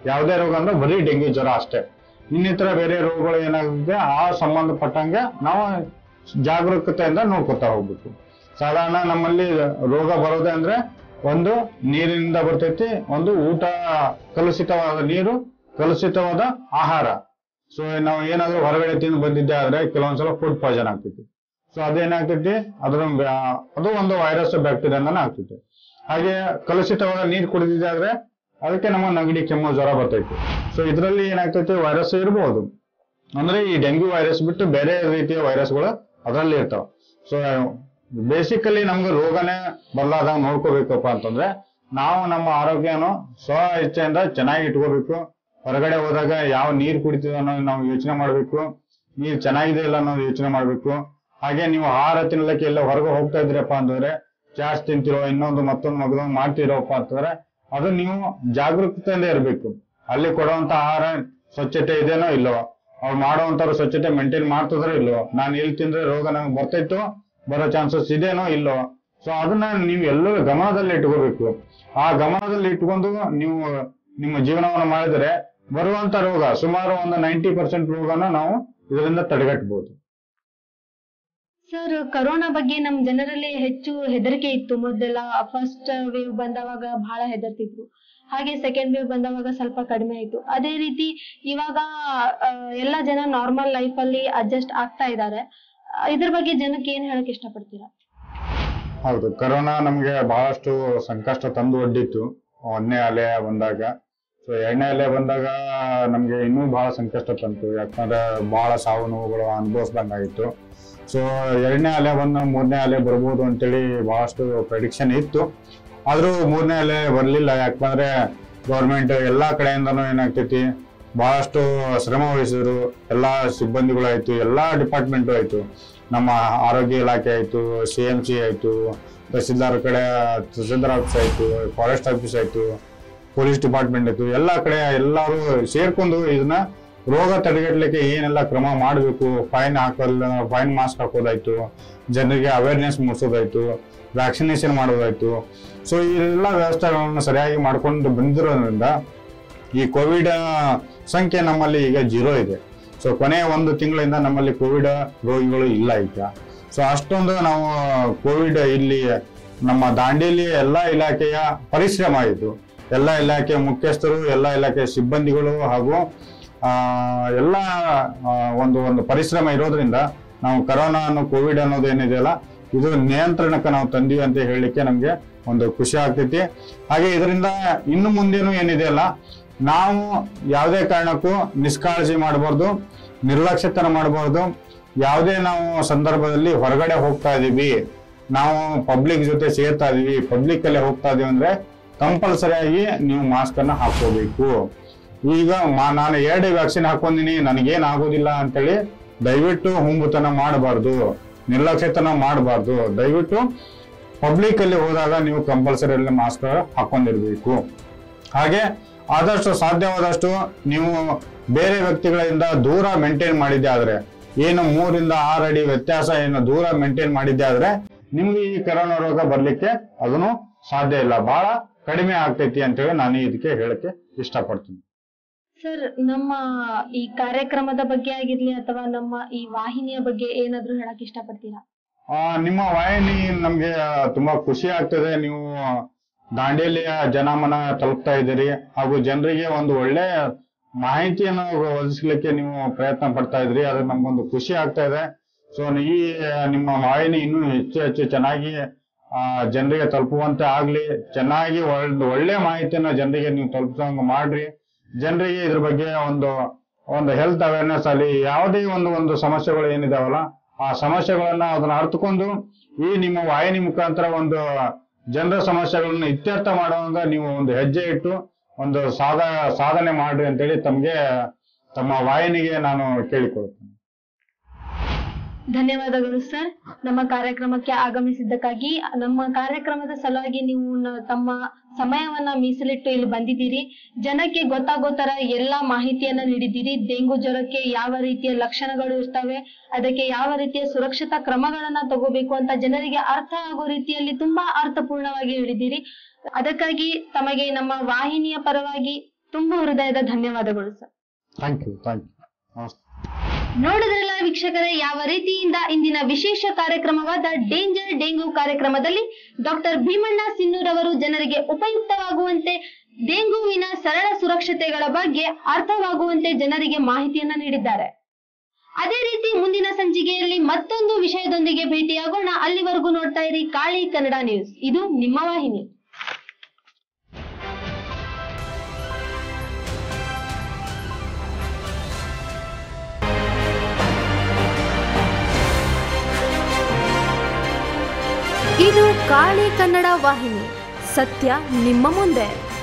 ಯಾವುದೇ ರೋಗ ಅಂದ್ರೆ ಬರೀ ಡೆಂಗ್ಯೂ ಜ್ವರ ಅಷ್ಟೇ ಇನ್ನಿತರ ಬೇರೆ ರೋಗಗಳು ಏನಾಗುತ್ತೆ ಆ ಸಂಬಂಧಪಟ್ಟಂಗೆ ನಾವು ಜಾಗರೂಕತೆಯಿಂದ ನೋಡ್ಕೊತಾ ಹೋಗ್ಬೇಕು ಸಾಧಾರಣ ನಮ್ಮಲ್ಲಿ ರೋಗ ಬರೋದೇ ಅಂದ್ರೆ ಒಂದು ನೀರಿನಿಂದ ಬರ್ತೈತಿ ಒಂದು ಊಟ ಕಲುಷಿತವಾದ ನೀರು ಕಲುಷಿತವಾದ ಆಹಾರ ಸೊ ನಾವು ಏನಾದ್ರೂ ಹೊರಗಡೆ ತಿಂದು ಬಂದಿದ್ದೆ ಆದ್ರೆ ಕೆಲವೊಂದ್ಸಲ ಫುಡ್ ಪಾಯ್ಸನ್ ಆಗ್ತೈತಿ ಸೊ ಅದೇನಾಗ್ತೈತಿ ಅದ್ರ ಬ್ಯಾ- ಅದು ಒಂದು ವೈರಸ್ ಬ್ಯಾಕ್ಟೀರಿಯಾನ ಆಗ್ತೈತಿ ಹಾಗೆ ಕಲುಷಿತವಾದ ನೀರು ಕುಡಿದಿದ್ದೆ ಆದ್ರೆ ಅದಕ್ಕೆ ನಮ್ಮ ನೆಗಡಿ ಕೆಮ್ಮು ಜ್ವರ ಬರ್ತೈತಿ ಸೊ ಇದರಲ್ಲಿ ಏನಾಗ್ತೈತಿ ವೈರಸ್ ಇರಬಹುದು ಅಂದ್ರೆ ಈ ಡೆಂಗ್ಯೂ ವೈರಸ್ ಬಿಟ್ಟು ಬೇರೆ ರೀತಿಯ ವೈರಸ್ಗಳು ಅದರಲ್ಲಿ ಇರ್ತಾವ ಸೊ ಬೇಸಿಕಲಿ ನಮ್ಗೆ ರೋಗನೇ ಬದಲಾದಾಗ ನೋಡ್ಕೋಬೇಕಪ್ಪ ಅಂತಂದ್ರೆ ನಾವು ನಮ್ಮ ಆರೋಗ್ಯನು ಸ್ವ ಇಚ್ಛೆಯಿಂದ ಚೆನ್ನಾಗಿ ಇಟ್ಕೋಬೇಕು ಹೊರಗಡೆ ಹೋದಾಗ ಯಾವ ನೀರು ಕುಡಿತೀವಿ ಅನ್ನೋದು ನಾವು ಯೋಚನೆ ಮಾಡಬೇಕು ನೀರು ಚೆನ್ನಾಗಿದೆ ಇಲ್ಲ ಅನ್ನೋದು ಯೋಚನೆ ಮಾಡಬೇಕು ಹಾಗೆ ನೀವು ಆಹಾರ ತಿನ್ನಲಿಕ್ಕೆ ಎಲ್ಲ ಹೊರಗೆ ಹೋಗ್ತಾ ಇದ್ರಪ್ಪ ಅಂತಂದ್ರೆ ಚಾಟ್ಸ್ ತಿಂತಿರೋ ಇನ್ನೊಂದು ಮತ್ತೊಂದು ಮಗದೊಂದು ಮಾಡ್ತಿರೋಪ್ಪ ಅಂತಂದ್ರೆ ಅದು ನೀವು ಜಾಗರೂಕತೆಯಿಂದ ಇರಬೇಕು ಅಲ್ಲಿ ಕೊಡುವಂತ ಆಹಾರ ಸ್ವಚ್ಛತೆ ಇದೆನೋ ಇಲ್ಲವೋ ಅವ್ರು ಮಾಡುವಂತವ್ರು ಸ್ವಚ್ಛತೆ ಮೇಂಟೈನ್ ಮಾಡ್ತಿದ್ರೋ ಇಲ್ಲವೋ ನಾನು ಇಲ್ಲಿ ತಿಂದ್ರೆ ರೋಗ ನಂಗೆ ಬರ್ತೈತೋ ಬರೋ ಚಾನ್ಸಸ್ ಇದೆನೋ ಇಲ್ಲೋ ಸೊ ಅದನ್ನ ನೀವು ಎಲ್ಲರೂ ಗಮನದಲ್ಲಿ ಇಟ್ಕೋಬೇಕು ಆ ಗಮನದಲ್ಲಿ ಇಟ್ಕೊಂಡು ನೀವು ನಿಮ್ಮ ಜೀವನವನ್ನು ಮಾಡಿದರೆ ಬರುವಂತ ರೋಗ ಸುಮಾರು ಒಂದು ನೈಂಟಿ ಪರ್ಸೆಂಟ್ ರೋಗನ ನಾವು ಇದರಿಂದ ತಡೆಗಟ್ಟಬಹುದು ಸರ್ ಕರೋನಾ ಬಗ್ಗೆ ನಮ್ ಜನರಲ್ಲಿ ಹೆಚ್ಚು ಹೆದರಿಕೆ ಇತ್ತು ಮೊದಲೆಲ್ಲ ಫಸ್ಟ್ ವೇವ್ ಬಂದವಾಗ ಬಹಳ ಹೆದರ್ತಿದ್ರು ಹಾಗೆ ಸೆಕೆಂಡ್ ವೇವ್ ಬಂದವಾಗ ಸ್ವಲ್ಪ ಕಡಿಮೆ ಆಯ್ತು ಅದೇ ರೀತಿ ಇವಾಗ ಆ, ಎಲ್ಲ ಜನ ನಾರ್ಮಲ್ ಲೈಫ್ ಅಲ್ಲಿ ಅಡ್ಜಸ್ಟ್ ಆಗ್ತಾ ಇದ್ದಾರೆ ಇದ್ರ ಬಗ್ಗೆ ಜನಕ್ಕೆ ಏನ್ ಹೇಳಕ್ ಇಷ್ಟಪಡ್ತೀರಾ ಹೌದು ಕರೋನಾ ನಮ್ಗೆ ಬಹಳಷ್ಟು ಸಂಕಷ್ಟ ತಂದು ಒಡ್ಡಿತ್ತು ಒಂದನೇ ಅಲೆ ಬಂದಾಗ ಸೊ ಎರಡನೇ ಅಲೆ ಬಂದಾಗ ನಮ್ಗೆ ಇನ್ನೂ ಬಹಳ ಸಂಕಷ್ಟ ತಂತು ಯಾಕಂದ್ರೆ ಬಹಳ ಸಾವು ನೋವುಗಳು ಅನುಭವಿಸ್ದಂಗಾಗಿತ್ತು ಸೊ ಎರಡನೇ ಅಲೆ ಬಂದ ಮೂರನೇ ಅಲೆ ಬರ್ಬೋದು ಅಂತೇಳಿ ಬಹಳಷ್ಟು ಪ್ರೆಡಿಕ್ಷನ್ ಇತ್ತು ಆದ್ರೂ ಮೂರನೇ ಅಲೆ ಬರ್ಲಿಲ್ಲ ಯಾಕಂದ್ರೆ ಗೌರ್ಮೆಂಟ್ ಎಲ್ಲಾ ಕಡೆಯಿಂದನೂ ಏನಾಗ್ತೈತಿ ಬಹಳಷ್ಟು ಶ್ರಮ ವಹಿಸಿದ್ರು ಎಲ್ಲಾ ಸಿಬ್ಬಂದಿಗಳು ಆಯ್ತು ಎಲ್ಲಾ ಡಿಪಾರ್ಟ್ಮೆಂಟು ಆಯ್ತು ನಮ್ಮ ಆರೋಗ್ಯ ಇಲಾಖೆ ಆಯ್ತು ಸಿ ಎಂ ಸಿ ಆಯ್ತು ತಹಸೀಲ್ದಾರ್ ಕಡೆ ತಹಸೀಲ್ದಾರ್ ಆಫೀಸ್ ಆಯ್ತು ಫಾರೆಸ್ಟ್ ಆಫೀಸ್ ಆಯ್ತು ಪೊಲೀಸ್ ಡಿಪಾರ್ಟ್ಮೆಂಟ್ ಆಯ್ತು ಎಲ್ಲಾ ಕಡೆ ಎಲ್ಲರೂ ಸೇರ್ಕೊಂಡು ಇದನ್ನ ರೋಗ ತಡೆಗಟ್ಟಲಿಕ್ಕೆ ಏನೆಲ್ಲ ಕ್ರಮ ಮಾಡಬೇಕು ಫೈನ್ ಹಾಕೋಲ್ಲ ಫೈನ್ ಮಾಸ್ಕ್ ಹಾಕೋದಾಯ್ತು ಜನರಿಗೆ ಅವೇರ್ನೆಸ್ ಮೂಡಿಸೋದಾಯ್ತು ವ್ಯಾಕ್ಸಿನೇಷನ್ ಮಾಡೋದಾಯ್ತು ಸೊ ಈ ಎಲ್ಲ ವ್ಯವಸ್ಥೆಗಳನ್ನು ಸರಿಯಾಗಿ ಮಾಡ್ಕೊಂಡು ಬಂದಿರೋದ್ರಿಂದ ಈ ಕೋವಿಡ್ ಸಂಖ್ಯೆ ನಮ್ಮಲ್ಲಿ ಈಗ ಜೀರೋ ಇದೆ ಸೊ ಕೊನೆಯ ಒಂದು ತಿಂಗಳಿಂದ ನಮ್ಮಲ್ಲಿ ಕೋವಿಡ್ ರೋಗಿಗಳು ಇಲ್ಲ ಈಗ ಸೊ ಅಷ್ಟೊಂದು ನಾವು ಕೋವಿಡ್ ಇಲ್ಲಿ ನಮ್ಮ ದಾಂಡೇಲಿ ಎಲ್ಲ ಇಲಾಖೆಯ ಪರಿಶ್ರಮ ಇದು ಎಲ್ಲ ಇಲಾಖೆ ಮುಖ್ಯಸ್ಥರು ಎಲ್ಲ ಇಲಾಖೆ ಸಿಬ್ಬಂದಿಗಳು ಹಾಗೂ ಆ, ಎಲ್ಲ ಆ, ಒಂದು ಒಂದು ಪರಿಶ್ರಮ ಇರೋದ್ರಿಂದ ನಾವು ಕರೋನಾ ಅನ್ನೋ ಕೋವಿಡ್ ಅನ್ನೋದು ಏನಿದೆಯಲ್ಲ ಇದು ನಿಯಂತ್ರಣಕ್ಕೆ ನಾವು ತಂದೀವಿ ಅಂತ ಹೇಳಲಿಕ್ಕೆ ನಮ್ಗೆ ಒಂದು ಖುಷಿ ಆಗ್ತೈತಿ ಹಾಗೆ ಇದರಿಂದ ಇನ್ನು ಮುಂದೇನು ಏನಿದೆಯಲ್ಲ ನಾವು ಯಾವುದೇ ಕಾರಣಕ್ಕೂ ನಿಷ್ಕಾಳಜಿ ಮಾಡಬಾರ್ದು ನಿರ್ಲಕ್ಷ್ಯತನ ಮಾಡಬಾರ್ದು ಯಾವುದೇ ನಾವು ಸಂದರ್ಭದಲ್ಲಿ ಹೊರಗಡೆ ಹೋಗ್ತಾ ಇದೀವಿ ನಾವು ಪಬ್ಲಿಕ್ ಜೊತೆ ಸೇರ್ತಾ ಇದೀವಿ ಪಬ್ಲಿಕ್ ಅಲ್ಲೇ ಹೋಗ್ತಾ ಇದೀವಿ ಅಂದ್ರೆ ಕಂಪಲ್ಸರಿಯಾಗಿ ನೀವು ಮಾಸ್ಕ್ ಅನ್ನ ಹಾಕೋಬೇಕು ಈಗ ಮಾ- ನಾನು ಎರಡು ವ್ಯಾಕ್ಸಿನ್ ಹಾಕೊಂಡಿನಿ ನನಗೇನ್ ಆಗೋದಿಲ್ಲ ಅಂತೇಳಿ ದಯವಿಟ್ಟು ಹುಂಬುತನ ಮಾಡಬಾರ್ದು ನಿರ್ಲಕ್ಷ್ಯತನ ಮಾಡಬಾರ್ದು ದಯವಿಟ್ಟು ಪಬ್ಲಿಕ್ ಅಲ್ಲಿ ಹೋದಾಗ ನೀವು ಕಂಪಲ್ಸರಿ ಮಾಸ್ಕ್ ಹಾಕೊಂಡಿರ್ಬೇಕು ಹಾಗೆ ಆದಷ್ಟು ಸಾಧ್ಯವಾದಷ್ಟು ನೀವು ಬೇರೆ ವ್ಯಕ್ತಿಗಳಿಂದ ದೂರ ಮೇಂಟೈನ್ ಮಾಡಿದ್ದೆ ಆದ್ರೆ ಏನು ಮೂರಿಂದ ಆರು ಅಡಿ ವ್ಯತ್ಯಾಸ ಏನು ದೂರ ಮೇಂಟೈನ್ ಮಾಡಿದ್ದೆ ಆದ್ರೆ ನಿಮ್ಗೆ ಈ ಕರೋನಾ ರೋಗ ಬರ್ಲಿಕ್ಕೆ ಅದನ್ನು ಸಾಧ್ಯ ಇಲ್ಲ ಬಹಳ ಕಡಿಮೆ ಆಗ್ತೈತಿ ಅಂತೇಳಿ ನಾನು ಇದಕ್ಕೆ ಹೇಳಕ್ಕೆ ಇಷ್ಟಪಡ್ತೀನಿ ಸರ್ ನಮ್ಮ ಈ ಕಾರ್ಯಕ್ರಮದ ಬಗ್ಗೆ ಆಗಿರ್ಲಿ ಅಥವಾ ನಮ್ಮ ಈ ವಾಹಿನಿಯ ಬಗ್ಗೆ ಏನಾದ್ರೂ ಹೇಳಕ್ ಇಷ್ಟಪಡ್ತೀರಾ ಆ, ನಿಮ್ಮ ವಾಹಿನಿ ನಮ್ಗೆ ತುಂಬಾ ಖುಷಿ ಆಗ್ತದೆ ನೀವು ದಾಂಡೇಲಿಯ ಜನಮನ ತಲುಪ್ತಾ ಇದ್ದೀರಿ ಹಾಗೂ ಜನರಿಗೆ ಒಂದು ಒಳ್ಳೆ ಮಾಹಿತಿಯನ್ನು ಒದಗಿಸ್ಲಿಕ್ಕೆ ನೀವು ಪ್ರಯತ್ನ ಪಡ್ತಾ ಇದ್ರಿ ಅದು ನಮ್ಗೊಂದು ಖುಷಿ ಆಗ್ತಾ ಇದೆ ಸೊ ಈ ನಿಮ್ಮ ವಾಹಿನಿ ಇನ್ನೂ ಹೆಚ್ಚು ಹೆಚ್ಚು ಚೆನ್ನಾಗಿ ಆ, ಜನರಿಗೆ ತಲುಪುವಂತೆ ಆಗ್ಲಿ ಚೆನ್ನಾಗಿ ಒಂದು ಒಳ್ಳೆ ಮಾಹಿತಿಯನ್ನ ಜನರಿಗೆ ನೀವು ತಲುಪಿಸೋಂಗ್ ಮಾಡ್ರಿ ಜನರಿಗೆ ಇದ್ರ ಬಗ್ಗೆ ಒಂದು ಒಂದು ಹೆಲ್ತ್ ಅವೇರ್ನೆಸ್ ಅಲ್ಲಿ ಯಾವುದೇ ಒಂದು ಒಂದು ಸಮಸ್ಯೆಗಳು ಏನಿದಾವಲ್ಲ ಆ ಸಮಸ್ಯೆಗಳನ್ನ ಅದನ್ನ ಅರ್ಥಕೊಂಡು ಈ ನಿಮ್ಮ ವಾಹಿನಿ ಮುಖಾಂತರ ಒಂದು ಜನರ ಸಮಸ್ಯೆಗಳನ್ನ ಇತ್ಯರ್ಥ ಮಾಡುವಾಗ ನೀವು ಒಂದು ಹೆಜ್ಜೆ ಇಟ್ಟು ಒಂದು ಸಾಧ ಸಾಧನೆ ಮಾಡ್ರಿ ಅಂತೇಳಿ ತಮ್ಗೆ ತಮ್ಮ ವಾಹಿನಿಗೆ ನಾನು ಕೇಳಿಕೊಳ್ತೇನೆ ಧನ್ಯವಾದಗಳು ಸರ್ ನಮ್ಮ ಕಾರ್ಯಕ್ರಮಕ್ಕೆ ಆಗಮಿಸಿದ್ದಕ್ಕಾಗಿ ನಮ್ಮ ಕಾರ್ಯಕ್ರಮದ ಸಲುವಾಗಿ ನೀವು ನ- ತಮ್ಮ ಸಮಯವನ್ನ ಮೀಸಲಿಟ್ಟು ಇಲ್ಲಿ ಬಂದಿದ್ದೀರಿ ಜನಕ್ಕೆ ಗೊತ್ತಾಗೋ ತರ ಎಲ್ಲಾ ಮಾಹಿತಿಯನ್ನ ನೀಡಿದ್ದೀರಿ ಡೆಂಗು ಜ್ವರಕ್ಕೆ ಯಾವ ರೀತಿಯ ಲಕ್ಷಣಗಳು ಇರ್ತವೆ ಅದಕ್ಕೆ ಯಾವ ರೀತಿಯ ಸುರಕ್ಷತಾ ಕ್ರಮಗಳನ್ನ ತಗೋಬೇಕು ಅಂತ ಜನರಿಗೆ ಅರ್ಥ ಆಗೋ ರೀತಿಯಲ್ಲಿ ತುಂಬಾ ಅರ್ಥಪೂರ್ಣವಾಗಿ ಹೇಳಿದ್ದೀರಿ ಅದಕ್ಕಾಗಿ ತಮಗೆ ನಮ್ಮ ವಾಹಿನಿಯ ಪರವಾಗಿ ತುಂಬಾ ಹೃದಯದ ಧನ್ಯವಾದಗಳು sir thank you thank you ನಮಸ್ತೆ ನೋಡಿದ್ರಲ್ಲ ವೀಕ್ಷಕರೇ ಯಾವ ರೀತಿಯಿಂದ ಇಂದಿನ ವಿಶೇಷ ಕಾರ್ಯಕ್ರಮವಾದ ಡೇಂಜರ್ ಡೆಂಗು ಕಾರ್ಯಕ್ರಮದಲ್ಲಿ ಡಾಕ್ಟರ್ ಭೀಮಣ್ಣ ಸಿನ್ನೂರ್ ಅವರು ಜನರಿಗೆ ಉಪಯುಕ್ತವಾಗುವಂತೆ ಡೆಂಗುವಿನ ಸರಳ ಸುರಕ್ಷತೆಗಳ ಬಗ್ಗೆ ಅರ್ಥವಾಗುವಂತೆ ಜನರಿಗೆ ಮಾಹಿತಿಯನ್ನ ನೀಡಿದ್ದಾರೆ ಅದೇ ರೀತಿ ಮುಂದಿನ ಸಂಚಿಕೆಯಲ್ಲಿ ಮತ್ತೊಂದು ವಿಷಯದೊಂದಿಗೆ ಭೇಟಿಯಾಗೋಣ ಅಲ್ಲಿವರೆಗೂ ನೋಡ್ತಾ ಇರಿ ಕಾಳಿ ಕನ್ನಡ ನ್ಯೂಸ್ ಇದು ನಿಮ್ಮ ವಾಹಿನಿ ಇದು ಕಾಳಿ ಕನ್ನಡ ವಾಹಿನಿ ಸತ್ಯ ನಿಮ್ಮ ಮುಂದೆ